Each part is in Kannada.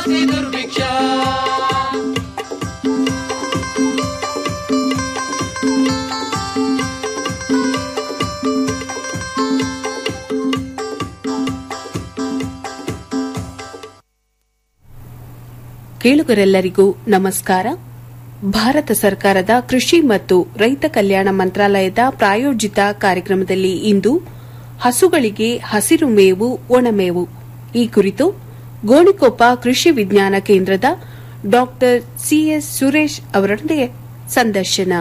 ಜಾಸ್ತಿ ದುರ್ಭಿಕ್ಷ ಕೇಳುಗರೆಲ್ಲರಿಗೂ ನಮಸ್ಕಾರ ಭಾರತ ಸರ್ಕಾರದ ಕೃಷಿ ಮತ್ತು ರೈತ ಕಲ್ಯಾಣ ಮಂತ್ರಾಲಯದ ಪ್ರಾಯೋಜಿತ ಕಾರ್ಯಕ್ರಮದಲ್ಲಿ ಇಂದು ಹಸುಗಳಿಗೆ ಹಸಿರು ಮೇವು ಒಣಮೇವು ಈ ಕುರಿತು ಗೋಣಿಕೊಪ್ಪ ಕೃಷಿ ವಿಜ್ಞಾನ ಕೇಂದ್ರದ ಡಾ ಸಿಎಸ್ ಸುರೇಶ್ ಅವರೊಂದಿಗೆ ಸಂದರ್ಶನ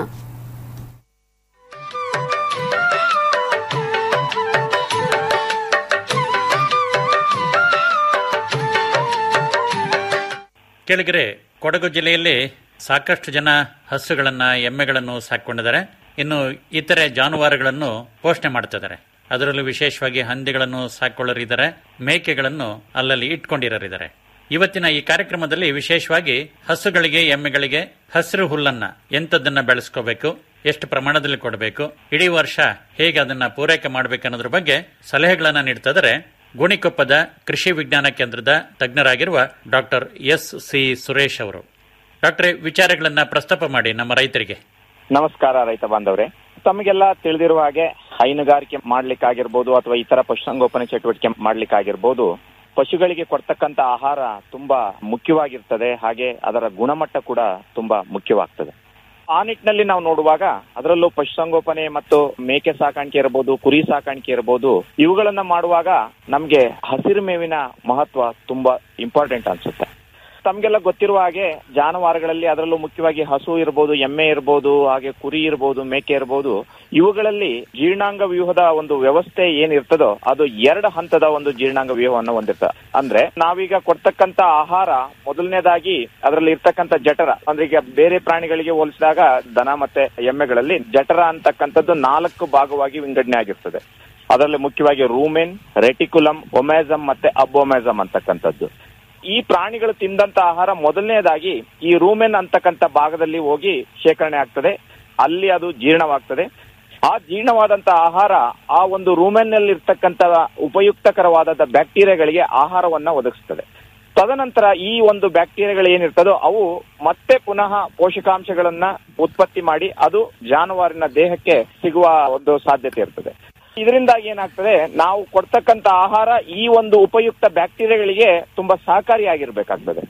ಕೆಳಗರೆ ಕೊಡಗು ಜಿಲ್ಲೆಯಲ್ಲಿ ಸಾಕಷ್ಟು ಜನ ಹಸುಗಳನ್ನ ಎಮ್ಮೆಗಳನ್ನು ಸಾಕೊಂಡಿದ್ದಾರೆ ಇನ್ನು ಇತರೆ ಜಾನುವಾರುಗಳನ್ನು ಪೋಷಣೆ ಮಾಡ್ತಿದ್ದಾರೆ ಅದರಲ್ಲೂ ವಿಶೇಷವಾಗಿ ಹಂದಿಗಳನ್ನು ಸಾಕೊಳ್ಳೋರಿದ್ದಾರೆ ಮೇಕೆಗಳನ್ನು ಅಲ್ಲಲ್ಲಿ ಇಟ್ಕೊಂಡಿರೋರಿದ್ದಾರೆ ಇವತ್ತಿನ ಈ ಕಾರ್ಯಕ್ರಮದಲ್ಲಿ ವಿಶೇಷವಾಗಿ ಹಸುಗಳಿಗೆ ಎಮ್ಮೆಗಳಿಗೆ ಹಸಿರು ಹುಲ್ಲನ್ನ ಎಂತದನ್ನ ಬೆಳೆಸ್ಕೋಬೇಕು ಎಷ್ಟು ಪ್ರಮಾಣದಲ್ಲಿ ಕೊಡಬೇಕು ಇಡೀ ವರ್ಷ ಹೇಗೆ ಅದನ್ನ ಪೂರೈಕೆ ಮಾಡಬೇಕು ಅನ್ನೋದ್ರ ಬಗ್ಗೆ ಸಲಹೆಗಳನ್ನ ನೀಡ್ತಿದ್ದಾರೆ ಗುಣಿಕೊಪ್ಪದ ಕೃಷಿ ವಿಜ್ಞಾನ ಕೇಂದ್ರದ ತಜ್ಞರಾಗಿರುವ ಡಾಕ್ಟರ್ ಎಸ್ ಸಿ ಸುರೇಶ್ ಅವರು ಡಾಕ್ಟರ್ ವಿಚಾರಗಳನ್ನ ಪ್ರಸ್ತಾಪ ಮಾಡಿ ನಮ್ಮ ರೈತರಿಗೆ ನಮಸ್ಕಾರ ರೈತ ಬಾಂಧವ್ರೆ ತಮಗೆಲ್ಲ ತಿಳಿದಿರುವ ಹಾಗೆ ಹೈನುಗಾರಿಕೆ ಮಾಡ್ಲಿಕ್ಕಾಗಿರ್ಬೋದು ಅಥವಾ ಇತರ ಪಶುಸಂಗೋಪನೆ ಚಟುವಟಿಕೆ ಮಾಡ್ಲಿಕ್ಕಾಗಿರ್ಬೋದು ಪಶುಗಳಿಗೆ ಕೊಡ್ತಕ್ಕಂತ ಆಹಾರ ತುಂಬಾ ಮುಖ್ಯವಾಗಿರ್ತದೆ ಹಾಗೆ ಅದರ ಗುಣಮಟ್ಟ ಕೂಡ ತುಂಬಾ ಮುಖ್ಯವಾಗ್ತದೆ ಆ ನಿಟ್ಟಿನಲ್ಲಿ ನಾವು ನೋಡುವಾಗ ಅದರಲ್ಲೂ ಪಶುಸಂಗೋಪನೆ ಮತ್ತು ಮೇಕೆ ಸಾಕಾಣಿಕೆ ಇರಬಹುದು ಕುರಿ ಸಾಕಾಣಿಕೆ ಇರಬಹುದು ಇವುಗಳನ್ನ ಮಾಡುವಾಗ ನಮ್ಗೆ ಹಸಿರು ಮೇವಿನ ಮಹತ್ವ ತುಂಬಾ ಇಂಪಾರ್ಟೆಂಟ್ ಅನ್ಸುತ್ತೆ ತಮ್ಗೆಲ್ಲ ಗೊತ್ತಿರುವ ಹಾಗೆ ಜಾನುವಾರುಗಳಲ್ಲಿ ಅದರಲ್ಲೂ ಮುಖ್ಯವಾಗಿ ಹಸು ಇರಬಹುದು ಎಮ್ಮೆ ಇರಬಹುದು ಹಾಗೆ ಕುರಿ ಇರಬಹುದು ಮೇಕೆ ಇರಬಹುದು ಇವುಗಳಲ್ಲಿ ಜೀರ್ಣಾಂಗ ವ್ಯೂಹದ ಒಂದು ವ್ಯವಸ್ಥೆ ಏನಿರ್ತದೋ ಅದು ಎರಡು ಹಂತದ ಒಂದು ಜೀರ್ಣಾಂಗ ವ್ಯೂಹವನ್ನು ಹೊಂದಿರ್ತದೆ ಅಂದ್ರೆ ನಾವೀಗ ಕೊಡ್ತಕ್ಕಂತ ಆಹಾರ ಮೊದಲನೇದಾಗಿ ಅದರಲ್ಲಿ ಇರ್ತಕ್ಕಂಥ ಜಠರ ಅಂದ್ರೆ ಈಗ ಬೇರೆ ಪ್ರಾಣಿಗಳಿಗೆ ಹೋಲಿಸಿದಾಗ ದನ ಮತ್ತೆ ಎಮ್ಮೆಗಳಲ್ಲಿ ಜಠರ ಅಂತಕ್ಕಂಥದ್ದು ನಾಲ್ಕು ಭಾಗವಾಗಿ ವಿಂಗಡಣೆ ಆಗಿರ್ತದೆ ಅದರಲ್ಲಿ ಮುಖ್ಯವಾಗಿ ರೂಮೆನ್ ರೆಟಿಕ್ಯುಲಮ್ ಒಮ್ಯಾಸಮ್ ಮತ್ತೆ ಅಬೋಮ್ಯಾಸಮ್ ಅಂತಕ್ಕಂಥದ್ದು ಈ ಪ್ರಾಣಿಗಳು ತಿಂದಂತ ಆಹಾರ ಮೊದಲನೇದಾಗಿ ಈ ರೂಮೆನ್ ಅಂತಕ್ಕಂಥ ಭಾಗದಲ್ಲಿ ಹೋಗಿ ಶೇಖರಣೆ ಆಗ್ತದೆ ಅಲ್ಲಿ ಅದು ಜೀರ್ಣವಾಗ್ತದೆ ಆ ಜೀರ್ಣವಾದಂತ ಆಹಾರ ಆ ಒಂದು ರೂಮೆನ್ ನಲ್ಲಿ ಇರ್ತಕ್ಕಂಥ ಉಪಯುಕ್ತಕರವಾದ ಬ್ಯಾಕ್ಟೀರಿಯಾಗಳಿಗೆ ಆಹಾರವನ್ನ ಒದಗಿಸ್ತದೆ ತದನಂತರ ಈ ಒಂದು ಬ್ಯಾಕ್ಟೀರಿಯಾಗಳು ಏನಿರ್ತದೋ ಅವು ಮತ್ತೆ ಪುನಃ ಪೋಷಕಾಂಶಗಳನ್ನ ಉತ್ಪತ್ತಿ ಮಾಡಿ ಅದು ಜಾನುವಾರಿನ ದೇಹಕ್ಕೆ ಸಿಗುವ ಒಂದು ಸಾಧ್ಯತೆ ಇರ್ತದೆ ಇದರಿಂದಾಗಿ ಏನಾಗ್ತದೆ ನಾವು ಕೊಡ್ತಕ್ಕಂತ ಆಹಾರ ಈ ಒಂದು ಉಪಯುಕ್ತ ಬ್ಯಾಕ್ಟೀರಿಯಾಗಳಿಗೆ ತುಂಬಾ ಸಹಕಾರಿಯಾಗಿರ್ಬೇಕಾಗ್ತದೆ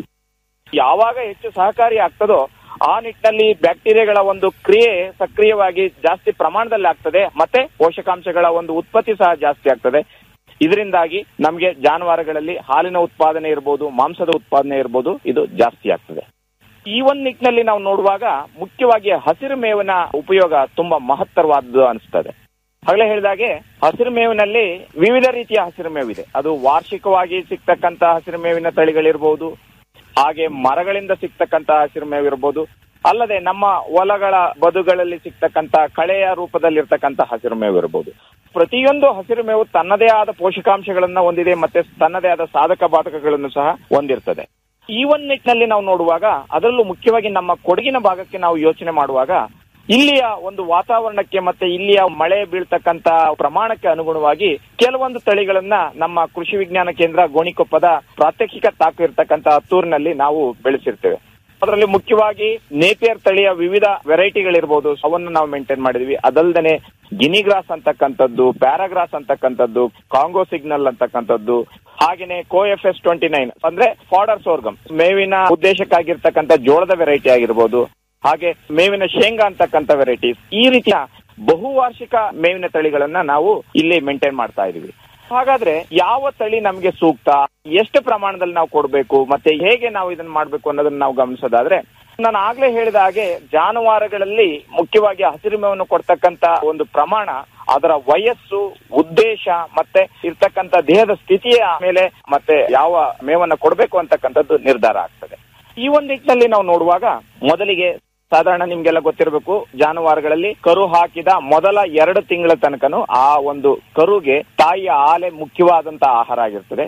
ಯಾವಾಗ ಹೆಚ್ಚು ಸಹಕಾರಿ ಆಗ್ತದೋ ಆ ನಿಟ್ಟಿನಲ್ಲಿ ಬ್ಯಾಕ್ಟೀರಿಯಾಗಳ ಒಂದು ಕ್ರಿಯೆ ಸಕ್ರಿಯವಾಗಿ ಜಾಸ್ತಿ ಪ್ರಮಾಣದಲ್ಲಿ ಆಗ್ತದೆ ಮತ್ತೆ ಪೋಷಕಾಂಶಗಳ ಒಂದು ಉತ್ಪತ್ತಿ ಸಹ ಜಾಸ್ತಿ ಆಗ್ತದೆ ಇದರಿಂದಾಗಿ ನಮಗೆ ಜಾನುವಾರುಗಳಲ್ಲಿ ಹಾಲಿನ ಉತ್ಪಾದನೆ ಇರ್ಬೋದು ಮಾಂಸದ ಉತ್ಪಾದನೆ ಇರ್ಬೋದು ಇದು ಜಾಸ್ತಿ ಆಗ್ತದೆ ಈ ಒಂದು ನಿಟ್ಟಿನಲ್ಲಿ ನಾವು ನೋಡುವಾಗ ಮುಖ್ಯವಾಗಿ ಹಸಿರು ಮೇವಿನ ಉಪಯೋಗ ತುಂಬಾ ಮಹತ್ತರವಾದ್ದು ಅನಿಸ್ತದೆ ಆಗಲೇ ಹೇಳಿದಾಗೆ ಹಸಿರು ಮೇವಿನಲ್ಲಿ ವಿವಿಧ ರೀತಿಯ ಹಸಿರು ಮೇವಿದೆ ಅದು ವಾರ್ಷಿಕವಾಗಿ ಸಿಗ್ತಕ್ಕಂತ ಹಸಿರು ಮೇವಿನ ತಳಿಗಳಿರ್ಬೋದು ಹಾಗೆ ಮರಗಳಿಂದ ಸಿಗ್ತಕ್ಕಂತ ಹಸಿರು ಮೇವಿರ್ಬೋದು ಅಲ್ಲದೆ ನಮ್ಮ ಹೊಲಗಳ ಬದುಗಳಲ್ಲಿ ಸಿಗ್ತಕ್ಕಂತ ಕಳೆಯ ರೂಪದಲ್ಲಿರ್ತಕ್ಕಂತ ಹಸಿರು ಮೇವು ಇರಬಹುದು ಪ್ರತಿಯೊಂದು ಹಸಿರು ಮೇವು ತನ್ನದೇ ಆದ ಪೋಷಕಾಂಶಗಳನ್ನ ಹೊಂದಿದೆ ಮತ್ತೆ ತನ್ನದೇ ಆದ ಸಾಧಕ ಬಾಧಕಗಳನ್ನು ಸಹ ಹೊಂದಿರ್ತದೆ ಈ ಒಂದು ನಿಟ್ಟಿನಲ್ಲಿ ನಾವು ನೋಡುವಾಗ ಅದರಲ್ಲೂ ಮುಖ್ಯವಾಗಿ ನಮ್ಮ ಕೊಡಗಿನ ಭಾಗಕ್ಕೆ ನಾವು ಯೋಚನೆ ಮಾಡುವಾಗ ಇಲ್ಲಿಯ ಒಂದು ವಾತಾವರಣಕ್ಕೆ ಮತ್ತೆ ಇಲ್ಲಿಯ ಮಳೆ ಬೀಳ್ತಕ್ಕಂತ ಪ್ರಮಾಣಕ್ಕೆ ಅನುಗುಣವಾಗಿ ಕೆಲವೊಂದು ತಳಿಗಳನ್ನ ನಮ್ಮ ಕೃಷಿ ವಿಜ್ಞಾನ ಕೇಂದ್ರ ಗೋಣಿಕೊಪ್ಪದ ಪ್ರಾತ್ಯಕ್ಷಿಕ ತಾಕು ಇರ್ತಕ್ಕಂತ ಹತ್ತೂರಿನಲ್ಲಿ ನಾವು ಬೆಳೆಸಿರ್ತೇವೆ ಅದರಲ್ಲಿ ಮುಖ್ಯವಾಗಿ ನೇಪಿಯರ್ ತಳಿಯ ವಿವಿಧ ವೆರೈಟಿಗಳಿರ್ಬೋದು ಅವನ್ನು ನಾವು ಮೇಂಟೈನ್ ಮಾಡಿದ್ವಿ ಅದಲ್ದೇನೆ ಗಿನಿಗ್ರಾಸ್ ಅಂತಕ್ಕಂಥದ್ದು ಪ್ಯಾರಾಗ್ರಾಸ್ ಅಂತಕ್ಕಂಥದ್ದು ಕಾಂಗೋ ಸಿಗ್ನಲ್ ಅಂತಕ್ಕಂಥದ್ದು ಹಾಗೇನೆ CO F S twenty nine ಅಂದ್ರೆ ಫಾಡರ್ ಸೋರ್ಗಮ್ ಮೇವಿನ ಉದ್ದೇಶಕ್ಕಾಗಿರ್ತಕ್ಕಂಥ ಜೋಳದ ವೆರೈಟಿ ಆಗಿರ್ಬೋದು ಹಾಗೆ ಮೇವಿನ ಶೇಂಗಾ ಅಂತಕ್ಕಂಥ ವೆರೈಟೀಸ್ ಈ ರೀತಿಯ ಬಹುವಾರ್ಷಿಕ ಮೇವಿನ ತಳಿಗಳನ್ನ ನಾವು ಇಲ್ಲಿ ಮೇಂಟೈನ್ ಮಾಡ್ತಾ ಇದೀವಿ ಹಾಗಾದ್ರೆ ಯಾವ ತಳಿ ನಮಗೆ ಸೂಕ್ತ ಎಷ್ಟು ಪ್ರಮಾಣದಲ್ಲಿ ನಾವು ಕೊಡಬೇಕು ಮತ್ತೆ ಹೇಗೆ ನಾವು ಇದನ್ನ ಮಾಡಬೇಕು ಅನ್ನೋದನ್ನ ನಾವು ಗಮನಿಸೋದಾದ್ರೆ ನಾನು ಆಗ್ಲೇ ಹೇಳಿದ ಹಾಗೆ ಜಾನುವಾರುಗಳಲ್ಲಿ ಮುಖ್ಯವಾಗಿ ಹಸಿರು ಮೇವನ್ನು ಕೊಡ್ತಕ್ಕಂತ ಒಂದು ಪ್ರಮಾಣ ಅದರ ವಯಸ್ಸು ಉದ್ದೇಶ ಮತ್ತೆ ಇರ್ತಕ್ಕಂತ ದೇಹದ ಸ್ಥಿತಿಯ ಮೇಲೆ ಮತ್ತೆ ಯಾವ ಮೇವನ್ನ ಕೊಡಬೇಕು ಅಂತಕ್ಕಂಥದ್ದು ನಿರ್ಧಾರ ಆಗ್ತದೆ ಈ ಒಂದು ನಿಟ್ಟಿನಲ್ಲಿ ನಾವು ನೋಡುವಾಗ ಮೊದಲಿಗೆ ಸಾಧಾರಣ ನಿಮ್ಗೆಲ್ಲ ಗೊತ್ತಿರಬೇಕು ಜಾನುವಾರುಗಳಲ್ಲಿ ಕರು ಹಾಕಿದ ಮೊದಲ ಎರಡು ತಿಂಗಳ ತನಕನು ಆ ಒಂದು ಕರುಗೆ ತಾಯಿಯ ಹಾಲೆ ಮುಖ್ಯವಾದಂತ ಆಹಾರ ಆಗಿರ್ತದೆ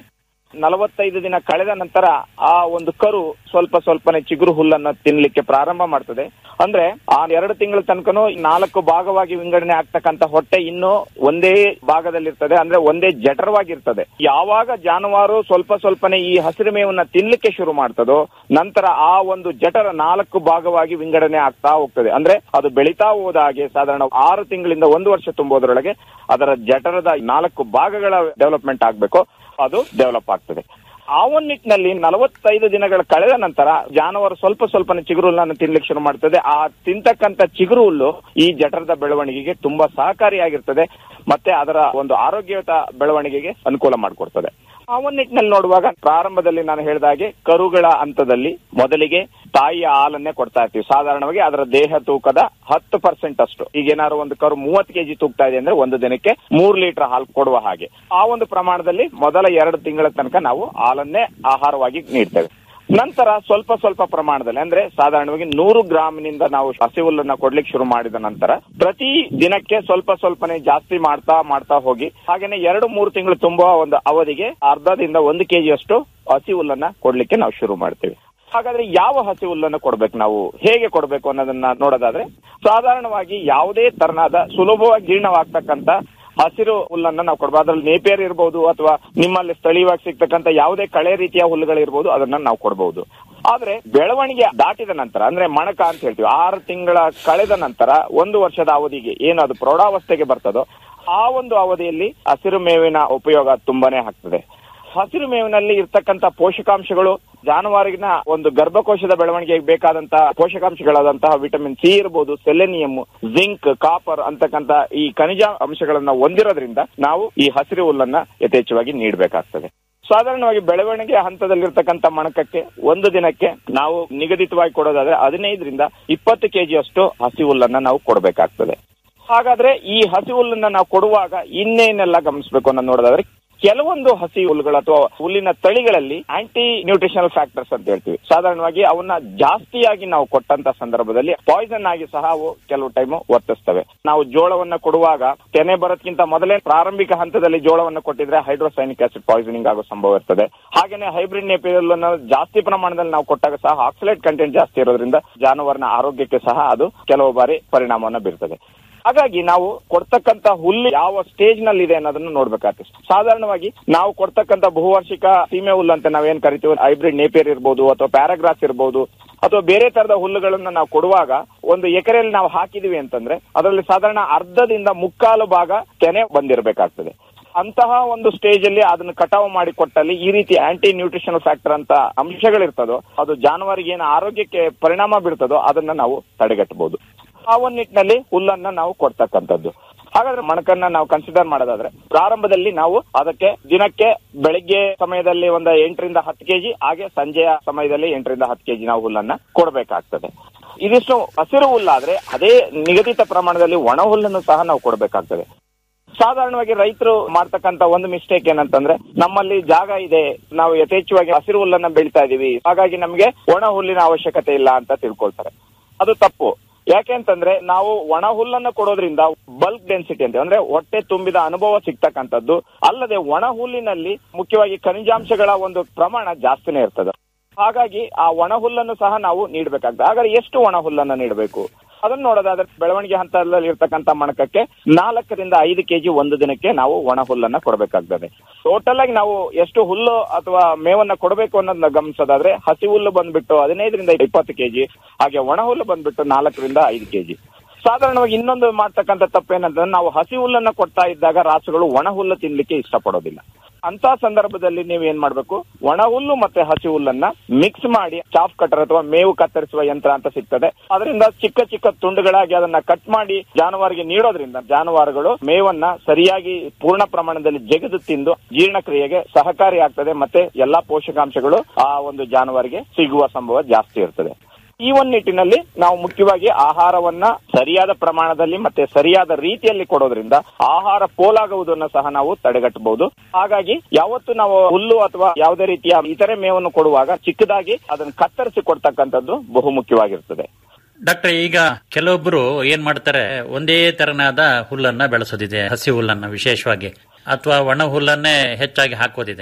ನಲವತ್ತೈದು ದಿನ ಕಳೆದ ನಂತರ ಆ ಒಂದು ಕರು ಸ್ವಲ್ಪ ಸ್ವಲ್ಪನೇ ಚಿಗುರು ಹುಲ್ಲನ್ನ ತಿನ್ಲಿಕ್ಕೆ ಪ್ರಾರಂಭ ಮಾಡ್ತದೆ ಅಂದ್ರೆ ಆ ಎರಡು ತಿಂಗಳ ತನಕನೂ ನಾಲ್ಕು ಭಾಗವಾಗಿ ವಿಂಗಡಣೆ ಆಗ್ತಕ್ಕಂತ ಹೊಟ್ಟೆ ಇನ್ನೂ ಒಂದೇ ಭಾಗದಲ್ಲಿರ್ತದೆ ಅಂದ್ರೆ ಒಂದೇ ಜಠರವಾಗಿರ್ತದೆ ಯಾವಾಗ ಜಾನುವಾರು ಸ್ವಲ್ಪ ಸ್ವಲ್ಪನೇ ಈ ಹಸಿರು ಮೇವನ್ನ ತಿನ್ಲಿಕ್ಕೆ ಶುರು ಮಾಡ್ತದೋ ನಂತರ ಆ ಒಂದು ಜಠರ ನಾಲ್ಕು ಭಾಗವಾಗಿ ವಿಂಗಡಣೆ ಆಗ್ತಾ ಹೋಗ್ತದೆ ಅಂದ್ರೆ ಅದು ಬೆಳೀತಾ ಹೋದ ಹಾಗೆ ಸಾಧಾರಣ ಆರು ತಿಂಗಳಿಂದ ಒಂದು ವರ್ಷ ತುಂಬುವುದರೊಳಗೆ ಅದರ ಜಠರದ ನಾಲ್ಕು ಭಾಗಗಳ ಡೆವಲಪ್ಮೆಂಟ್ ಆಗ್ಬೇಕು ಅದು ಡೆವಲಪ್ ಆಗ್ತದೆ ಆ ಒಂದು ನಿಟ್ಟಿನಲ್ಲಿ ನಲವತ್ತೈದು ದಿನಗಳ ಕಳೆದ ನಂತರ ಜಾನುವಾರು ಸ್ವಲ್ಪ ಸ್ವಲ್ಪನೇ ಚಿಗುರು ಹುಲ್ಲನ್ನು ತಿನ್ಲಿಕ್ಕೆ ಶುರು ಮಾಡ್ತದೆ ಆ ತಿಂತಕ್ಕಂತ ಚಿಗುರು ಹುಲ್ಲು ಈ ಜಠರದ ಬೆಳವಣಿಗೆಗೆ ತುಂಬಾ ಸಹಕಾರಿಯಾಗಿರ್ತದೆ ಮತ್ತೆ ಅದರ ಒಂದು ಆರೋಗ್ಯಯುತ ಬೆಳವಣಿಗೆಗೆ ಅನುಕೂಲ ಮಾಡಿಕೊಡ್ತದೆ ಆ ಒಂದು ನಿಟ್ಟಿನಲ್ಲಿ ನೋಡುವಾಗ ಪ್ರಾರಂಭದಲ್ಲಿ ನಾನು ಹೇಳಿದ ಹಾಗೆ ಕರುಗಳ ಹಂತದಲ್ಲಿ ಮೊದಲಿಗೆ ತಾಯಿಯ ಹಾಲನ್ನೇ ಕೊಡ್ತಾ ಇರ್ತೀವಿ ಸಾಧಾರಣವಾಗಿ ಅದರ ದೇಹ ತೂಕದ ಹತ್ತು ಪರ್ಸೆಂಟ್ ಅಷ್ಟು ಈಗ ಏನಾದ್ರು ಒಂದು ಕರು ಮೂವತ್ತು ಕೆಜಿ ತೂಗ್ತಾ ಇದೆ ಅಂದ್ರೆ ಒಂದು ದಿನಕ್ಕೆ ಮೂರು ಲೀಟರ್ ಹಾಲು ಕೊಡುವ ಹಾಗೆ ಆ ಒಂದು ಪ್ರಮಾಣದಲ್ಲಿ ಮೊದಲ ಎರಡು ತಿಂಗಳ ತನಕ ನಾವು ಹಾಲನ್ನೇ ಆಹಾರವಾಗಿ ನೀಡ್ತೇವೆ ನಂತರ ಸ್ವಲ್ಪ ಸ್ವಲ್ಪ ಪ್ರಮಾಣದಲ್ಲಿ ಅಂದ್ರೆ ಸಾಧಾರಣವಾಗಿ ನೂರು ಗ್ರಾಮಿನಿಂದ ನಾವು ಹಸಿ ಹುಲ್ಲನ್ನ ಕೊಡ್ಲಿಕ್ಕೆ ಶುರು ಮಾಡಿದ ನಂತರ ಪ್ರತಿ ದಿನಕ್ಕೆ ಸ್ವಲ್ಪ ಸ್ವಲ್ಪನೇ ಜಾಸ್ತಿ ಮಾಡ್ತಾ ಮಾಡ್ತಾ ಹೋಗಿ ಹಾಗೇನೆ ಎರಡು ಮೂರು ತಿಂಗಳು ತುಂಬುವ ಒಂದು ಅವಧಿಗೆ ಅರ್ಧದಿಂದ ಒಂದು ಕೆಜಿ ಅಷ್ಟು ಹಸಿ ಹುಲ್ಲನ್ನ ಕೊಡ್ಲಿಕ್ಕೆ ನಾವು ಶುರು ಮಾಡ್ತೀವಿ ಹಾಗಾದ್ರೆ ಯಾವ ಹಸಿ ಹುಲ್ಲನ್ನು ಕೊಡ್ಬೇಕು ನಾವು ಹೇಗೆ ಕೊಡ್ಬೇಕು ಅನ್ನೋದನ್ನ ನೋಡೋದಾದ್ರೆ ಸಾಧಾರಣವಾಗಿ ಯಾವುದೇ ತರನಾದ ಸುಲಭವಾಗಿ ಜೀರ್ಣವಾಗ್ತಕ್ಕಂತ ಹಸಿರು ಹುಲ್ಲನ್ನ ನಾವು ಕೊಡ್ಬೋದು ಅದ್ರಲ್ಲಿ ನೇಪಿಯರ್ ಇರಬಹುದು ಅಥವಾ ನಿಮ್ಮಲ್ಲಿ ಸ್ಥಳೀಯವಾಗಿ ಸಿಗ್ತಕ್ಕಂತ ಯಾವುದೇ ಕಳೆ ರೀತಿಯ ಹುಲ್ಲುಗಳಿರ್ಬೋದು ಅದನ್ನ ನಾವು ಕೊಡಬಹುದು ಆದ್ರೆ ಬೆಳವಣಿಗೆ ದಾಟಿದ ನಂತರ ಅಂದ್ರೆ ಮಣಕ ಅಂತ ಹೇಳ್ತೀವಿ ಆರು ತಿಂಗಳ ಕಳೆದ ನಂತರ ಒಂದು ವರ್ಷದ ಅವಧಿಗೆ ಏನು ಅದು ಪ್ರೌಢಾವಸ್ಥೆಗೆ ಬರ್ತದೋ ಆ ಒಂದು ಅವಧಿಯಲ್ಲಿ ಹಸಿರು ಮೇವಿನ ಉಪಯೋಗ ತುಂಬಾನೇ ಆಗ್ತದೆ ಹಸಿರು ಮೇವಿನಲ್ಲಿ ಇರ್ತಕ್ಕಂತ ಪೋಷಕಾಂಶಗಳು ಜಾನುವಾರಿನ ಒಂದು ಗರ್ಭಕೋಶದ ಬೆಳವಣಿಗೆಗೆ ಬೇಕಾದಂತಹ ಪೋಷಕಾಂಶಗಳಾದಂತಹ ವಿಟಮಿನ್ ಸಿ ಇರಬಹುದು ಸೆಲೆನಿಯಂ ಜಿಂಕ್ ಕಾಪರ್ ಅಂತಕ್ಕಂತ ಈ ಖನಿಜ ಅಂಶಗಳನ್ನ ಹೊಂದಿರೋದ್ರಿಂದ ನಾವು ಈ ಹಸಿರು ಹುಲ್ಲನ್ನ ಯಥೇಚ್ಛವಾಗಿ ನೀಡಬೇಕಾಗ್ತದೆ ಸಾಧಾರಣವಾಗಿ ಬೆಳವಣಿಗೆ ಹಂತದಲ್ಲಿರ್ತಕ್ಕಂಥ ಮಣಕಕ್ಕೆ ಒಂದು ದಿನಕ್ಕೆ ನಾವು ನಿಗದಿತವಾಗಿ ಕೊಡೋದಾದ್ರೆ ಹದಿನೈದರಿಂದ ಇಪ್ಪತ್ತು ಕೆಜಿಯಷ್ಟು ಹಸಿ ಹುಲ್ಲನ್ನ ನಾವು ಕೊಡಬೇಕಾಗ್ತದೆ ಹಾಗಾದ್ರೆ ಈ ಹಸಿ ಹುಲ್ಲನ್ನ ನಾವು ಕೊಡುವಾಗ ಇನ್ನೇನೆಲ್ಲ ಗಮನಿಸಬೇಕು ಅನ್ನೋದು ನೋಡೋದಾದ್ರೆ ಕೆಲವೊಂದು ಹಸಿ ಹುಲ್ಲುಗಳು ಅಥವಾ ಹುಲ್ಲಿನ ತಳಿಗಳಲ್ಲಿ ಆಂಟಿ ನ್ಯೂಟ್ರಿಷನಲ್ ಫ್ಯಾಕ್ಟರ್ಸ್ ಅಂತ ಹೇಳ್ತೀವಿ ಸಾಧಾರಣವಾಗಿ ಅವನ್ನ ಜಾಸ್ತಿಯಾಗಿ ನಾವು ಕೊಟ್ಟಂತ ಸಂದರ್ಭದಲ್ಲಿ ಪಾಯ್ಸನ್ ಆಗಿ ಸಹ ಅವು ಕೆಲವು ಟೈಮ್ ವರ್ತಿಸ್ತವೆ ನಾವು ಜೋಳವನ್ನ ಕೊಡುವಾಗ ತೆನೆ ಬರೋದ್ಕಿಂತ ಮೊದಲೇ ಪ್ರಾರಂಭಿಕ ಹಂತದಲ್ಲಿ ಜೋಳವನ್ನ ಕೊಟ್ಟಿದ್ರೆ ಹೈಡ್ರೋಸೈನಿಕ್ ಆಸಿಡ್ ಪಾಯ್ಸನಿಂಗ್ ಆಗೋ ಸಂಭವ ಇರ್ತದೆ ಹಾಗೇನೆ ಹೈಬ್ರಿಡ್ ನೇಪಿಯಲ್ ಜಾಸ್ತಿ ಪ್ರಮಾಣದಲ್ಲಿ ನಾವು ಕೊಟ್ಟಾಗ ಸಹ ಆಕ್ಸಿಲೇಟ್ ಕಂಟೆಂಟ್ ಜಾಸ್ತಿ ಇರೋದ್ರಿಂದ ಜಾನುವಾರಿನ ಆರೋಗ್ಯಕ್ಕೆ ಸಹ ಅದು ಕೆಲವು ಬಾರಿ ಪರಿಣಾಮವನ್ನು ಬೀರ್ತದೆ ಹಾಗಾಗಿ ನಾವು ಕೊಡ್ತಕ್ಕಂತ ಹುಲ್ಲು ಯಾವ ಸ್ಟೇಜ್ ನಲ್ಲಿ ಇದೆ ಅನ್ನೋದನ್ನ ನೋಡ್ಬೇಕಾಗ್ತದೆ ಸಾಧಾರಣವಾಗಿ ನಾವು ಕೊಡ್ತಕ್ಕಂತ ಬಹುವಾರ್ಷಿಕ ಸೀಮೆ ಹುಲ್ಲು ಅಂತ ನಾವೇನ್ ಕರಿತೀವಿ ಹೈಬ್ರಿಡ್ ನೇಪಿಯರ್ ಇರ್ಬೋದು ಅಥವಾ ಪ್ಯಾರಾಗ್ರಾಸ್ ಇರ್ಬೋದು ಅಥವಾ ಬೇರೆ ತರದ ಹುಲ್ಲುಗಳನ್ನ ನಾವು ಕೊಡುವಾಗ ಒಂದು ಎಕರೆಯಲ್ಲಿ ನಾವು ಹಾಕಿದೀವಿ ಅಂತಂದ್ರೆ ಅದರಲ್ಲಿ ಸಾಧಾರಣ ಅರ್ಧದಿಂದ ಮುಕ್ಕಾಲು ಭಾಗ ತೆನೆ ಬಂದಿರಬೇಕಾಗ್ತದೆ ಅಂತಹ ಒಂದು ಸ್ಟೇಜ್ ಅಲ್ಲಿ ಅದನ್ನ ಕಟಾವು ಮಾಡಿ ಕೊಟ್ಟಲ್ಲಿ ಈ ರೀತಿ ಆಂಟಿ ನ್ಯೂಟ್ರಿಷನಲ್ ಫ್ಯಾಕ್ಟರ್ ಅಂತ ಅಂಶಗಳಿರ್ತದೋ ಅದು ಜಾನುವಾರಿಗೆ ಏನು ಆರೋಗ್ಯಕ್ಕೆ ಪರಿಣಾಮ ಬೀರ್ತದೋ ಅದನ್ನ ನಾವು ತಡೆಗಟ್ಟಬಹುದು ಆ ಒಂದು ನಿಟ್ಟಿನಲ್ಲಿ ಹುಲ್ಲನ್ನ ನಾವು ಕೊಡ್ತಕ್ಕಂಥದ್ದು ಹಾಗಾದ್ರೆ ಮಣಕನ್ನ ನಾವು ಕನ್ಸಿಡರ್ ಮಾಡೋದಾದ್ರೆ ಪ್ರಾರಂಭದಲ್ಲಿ ನಾವು ಅದಕ್ಕೆ ದಿನಕ್ಕೆ ಬೆಳಿಗ್ಗೆ ಸಮಯದಲ್ಲಿ ಒಂದು ಎಂಟರಿಂದ ಹತ್ತು ಕೆಜಿ ಹಾಗೆ ಸಂಜೆಯ ಸಮಯದಲ್ಲಿ ಎಂಟರಿಂದ ಹತ್ತು ಕೆಜಿ ನಾವು ಹುಲ್ಲನ್ನ ಕೊಡಬೇಕಾಗ್ತದೆ ಇದಿಷ್ಟು ಹಸಿರು ಹುಲ್ಲಾದ್ರೆ ಅದೇ ನಿಗದಿತ ಪ್ರಮಾಣದಲ್ಲಿ ಒಣ ಹುಲ್ಲನ್ನು ಸಹ ನಾವು ಕೊಡಬೇಕಾಗ್ತದೆ ಸಾಧಾರಣವಾಗಿ ರೈತರು ಮಾಡ್ತಕ್ಕಂತ ಒಂದು ಮಿಸ್ಟೇಕ್ ಏನಂತಂದ್ರೆ ನಮ್ಮಲ್ಲಿ ಜಾಗ ಇದೆ ನಾವು ಯಥೇಚ್ಛವಾಗಿ ಹಸಿರು ಹುಲ್ಲನ್ನ ಬೆಳಿತಾ ಇದೀವಿ ಹಾಗಾಗಿ ನಮಗೆ ಒಣ ಹುಲ್ಲಿನ ಅವಶ್ಯಕತೆ ಇಲ್ಲ ಅಂತ ತಿಳ್ಕೊಳ್ತಾರೆ ಅದು ತಪ್ಪು ಯಾಕೆ ಅಂತಂದ್ರೆ ನಾವು ಒಣ ಹುಲ್ಲನ್ನ ಕೊಡೋದ್ರಿಂದ ಬಲ್ಕ್ ಡೆನ್ಸಿಟಿ ಅಂತ ಅಂದ್ರೆ ಹೊಟ್ಟೆ ತುಂಬಿದ ಅನುಭವ ಸಿಗ್ತಕ್ಕಂಥದ್ದು ಅಲ್ಲದೆ ಒಣ ಹುಲ್ಲಿನಲ್ಲಿ ಮುಖ್ಯವಾಗಿ ಖನಿಜಾಂಶಗಳ ಒಂದು ಪ್ರಮಾಣ ಜಾಸ್ತಿನೇ ಇರ್ತದೆ ಹಾಗಾಗಿ ಆ ಒಣ ಹುಲ್ಲನ್ನು ಸಹ ನಾವು ನೀಡಬೇಕಾಗ್ತದೆ ಹಾಗಾದ್ರೆ ಎಷ್ಟು ಒಣ ಹುಲ್ಲನ್ನ ನೀಡಬೇಕು ಅದನ್ನ ನೋಡೋದಾದ್ರೆ ಬೆಳವಣಿಗೆ ಹಂತದಲ್ಲಿ ಇರ್ತಕ್ಕಂಥ ಮಣಕಕ್ಕೆ ನಾಲ್ಕರಿಂದ ಐದು ಕೆಜಿ ಒಂದು ದಿನಕ್ಕೆ ನಾವು ಒಣ ಹುಲ್ಲನ್ನ ಕೊಡಬೇಕಾಗ್ತದೆ ಟೋಟಲ್ ಆಗಿ ನಾವು ಎಷ್ಟು ಹುಲ್ಲು ಅಥವಾ ಮೇವನ್ನ ಕೊಡಬೇಕು ಅನ್ನೋದನ್ನ ಗಮನಿಸೋದಾದ್ರೆ ಹಸಿ ಹುಲ್ಲು ಬಂದ್ಬಿಟ್ಟು ಹದಿನೈದರಿಂದ ಇಪ್ಪತ್ತು ಕೆಜಿ ಹಾಗೆ ಒಣ ಹುಲ್ಲು ಬಂದ್ಬಿಟ್ಟು ನಾಲ್ಕರಿಂದ ಐದು ಕೆಜಿ ಸಾಧಾರಣವಾಗಿ ಇನ್ನೊಂದು ಮಾಡ್ತಕ್ಕಂಥ ತಪ್ಪೇನಂತಂದ್ರೆ ನಾವು ಹಸಿ ಹುಲ್ಲನ್ನ ಕೊಡ್ತಾ ಇದ್ದಾಗ ರಾಸುಗಳು ಒಣ ಹುಲ್ಲು ತಿನ್ಲಿಕ್ಕೆ ಇಷ್ಟಪಡೋದಿಲ್ಲ ಅಂತ ಸಂದರ್ಭದಲ್ಲಿ ನೀವು ಏನ್ ಮಾಡ್ಬೇಕು ಒಣ ಹುಲ್ಲು ಮತ್ತೆ ಹಸಿ ಹುಲ್ಲನ್ನ ಮಿಕ್ಸ್ ಮಾಡಿ ಚಾಫ್ ಕಟರ್ ಅಥವಾ ಮೇವು ಕತ್ತರಿಸುವ ಯಂತ್ರ ಅಂತ ಸಿಗ್ತದೆ ಅದರಿಂದ ಚಿಕ್ಕ ಚಿಕ್ಕ ತುಂಡುಗಳಾಗಿ ಅದನ್ನ ಕಟ್ ಮಾಡಿ ಜಾನುವಾರಿಗೆ ನೀಡೋದ್ರಿಂದ ಜಾನುವಾರುಗಳು ಮೇವನ್ನ ಸರಿಯಾಗಿ ಪೂರ್ಣ ಪ್ರಮಾಣದಲ್ಲಿ ಜಗದು ತಿಂದು ಜೀರ್ಣಕ್ರಿಯೆಗೆ ಸಹಕಾರಿ ಆಗ್ತದೆ ಮತ್ತೆ ಎಲ್ಲಾ ಪೋಷಕಾಂಶಗಳು ಆ ಒಂದು ಜಾನುವಾರಿಗೆ ಸಿಗುವ ಸಂಭವ ಜಾಸ್ತಿ ಇರ್ತದೆ ಈ ಒಂದು ನಿಟ್ಟಿನಲ್ಲಿ ನಾವು ಮುಖ್ಯವಾಗಿ ಆಹಾರವನ್ನ ಸರಿಯಾದ ಪ್ರಮಾಣದಲ್ಲಿ ಮತ್ತೆ ಸರಿಯಾದ ರೀತಿಯಲ್ಲಿ ಕೊಡೋದ್ರಿಂದ ಆಹಾರ ಪೋಲಾಗುವುದನ್ನು ಸಹ ನಾವು ತಡೆಗಟ್ಟಬಹುದು ಹಾಗಾಗಿ ಯಾವತ್ತು ನಾವು ಹುಲ್ಲು ಅಥವಾ ಯಾವುದೇ ರೀತಿಯ ಇತರೆ ಮೇವನ್ನು ಕೊಡುವಾಗ ಚಿಕ್ಕದಾಗಿ ಅದನ್ನು ಕತ್ತರಿಸಿ ಕೊಡ್ತಕ್ಕಂಥದ್ದು ಬಹು ಮುಖ್ಯವಾಗಿರ್ತದೆ ಡಾಕ್ಟರ್ ಈಗ ಕೆಲವೊಬ್ರು ಏನ್ ಮಾಡ್ತಾರೆ ಒಂದೇ ತೆರನಾದ ಹುಲ್ಲನ್ನ ಬೆಳೆಸೋದಿದೆ ಹಸಿ ಹುಲ್ಲನ್ನ ವಿಶೇಷವಾಗಿ ಅಥವಾ ಒಣ ಹುಲ್ಲನ್ನೇ ಹೆಚ್ಚಾಗಿ ಹಾಕೋದಿದೆ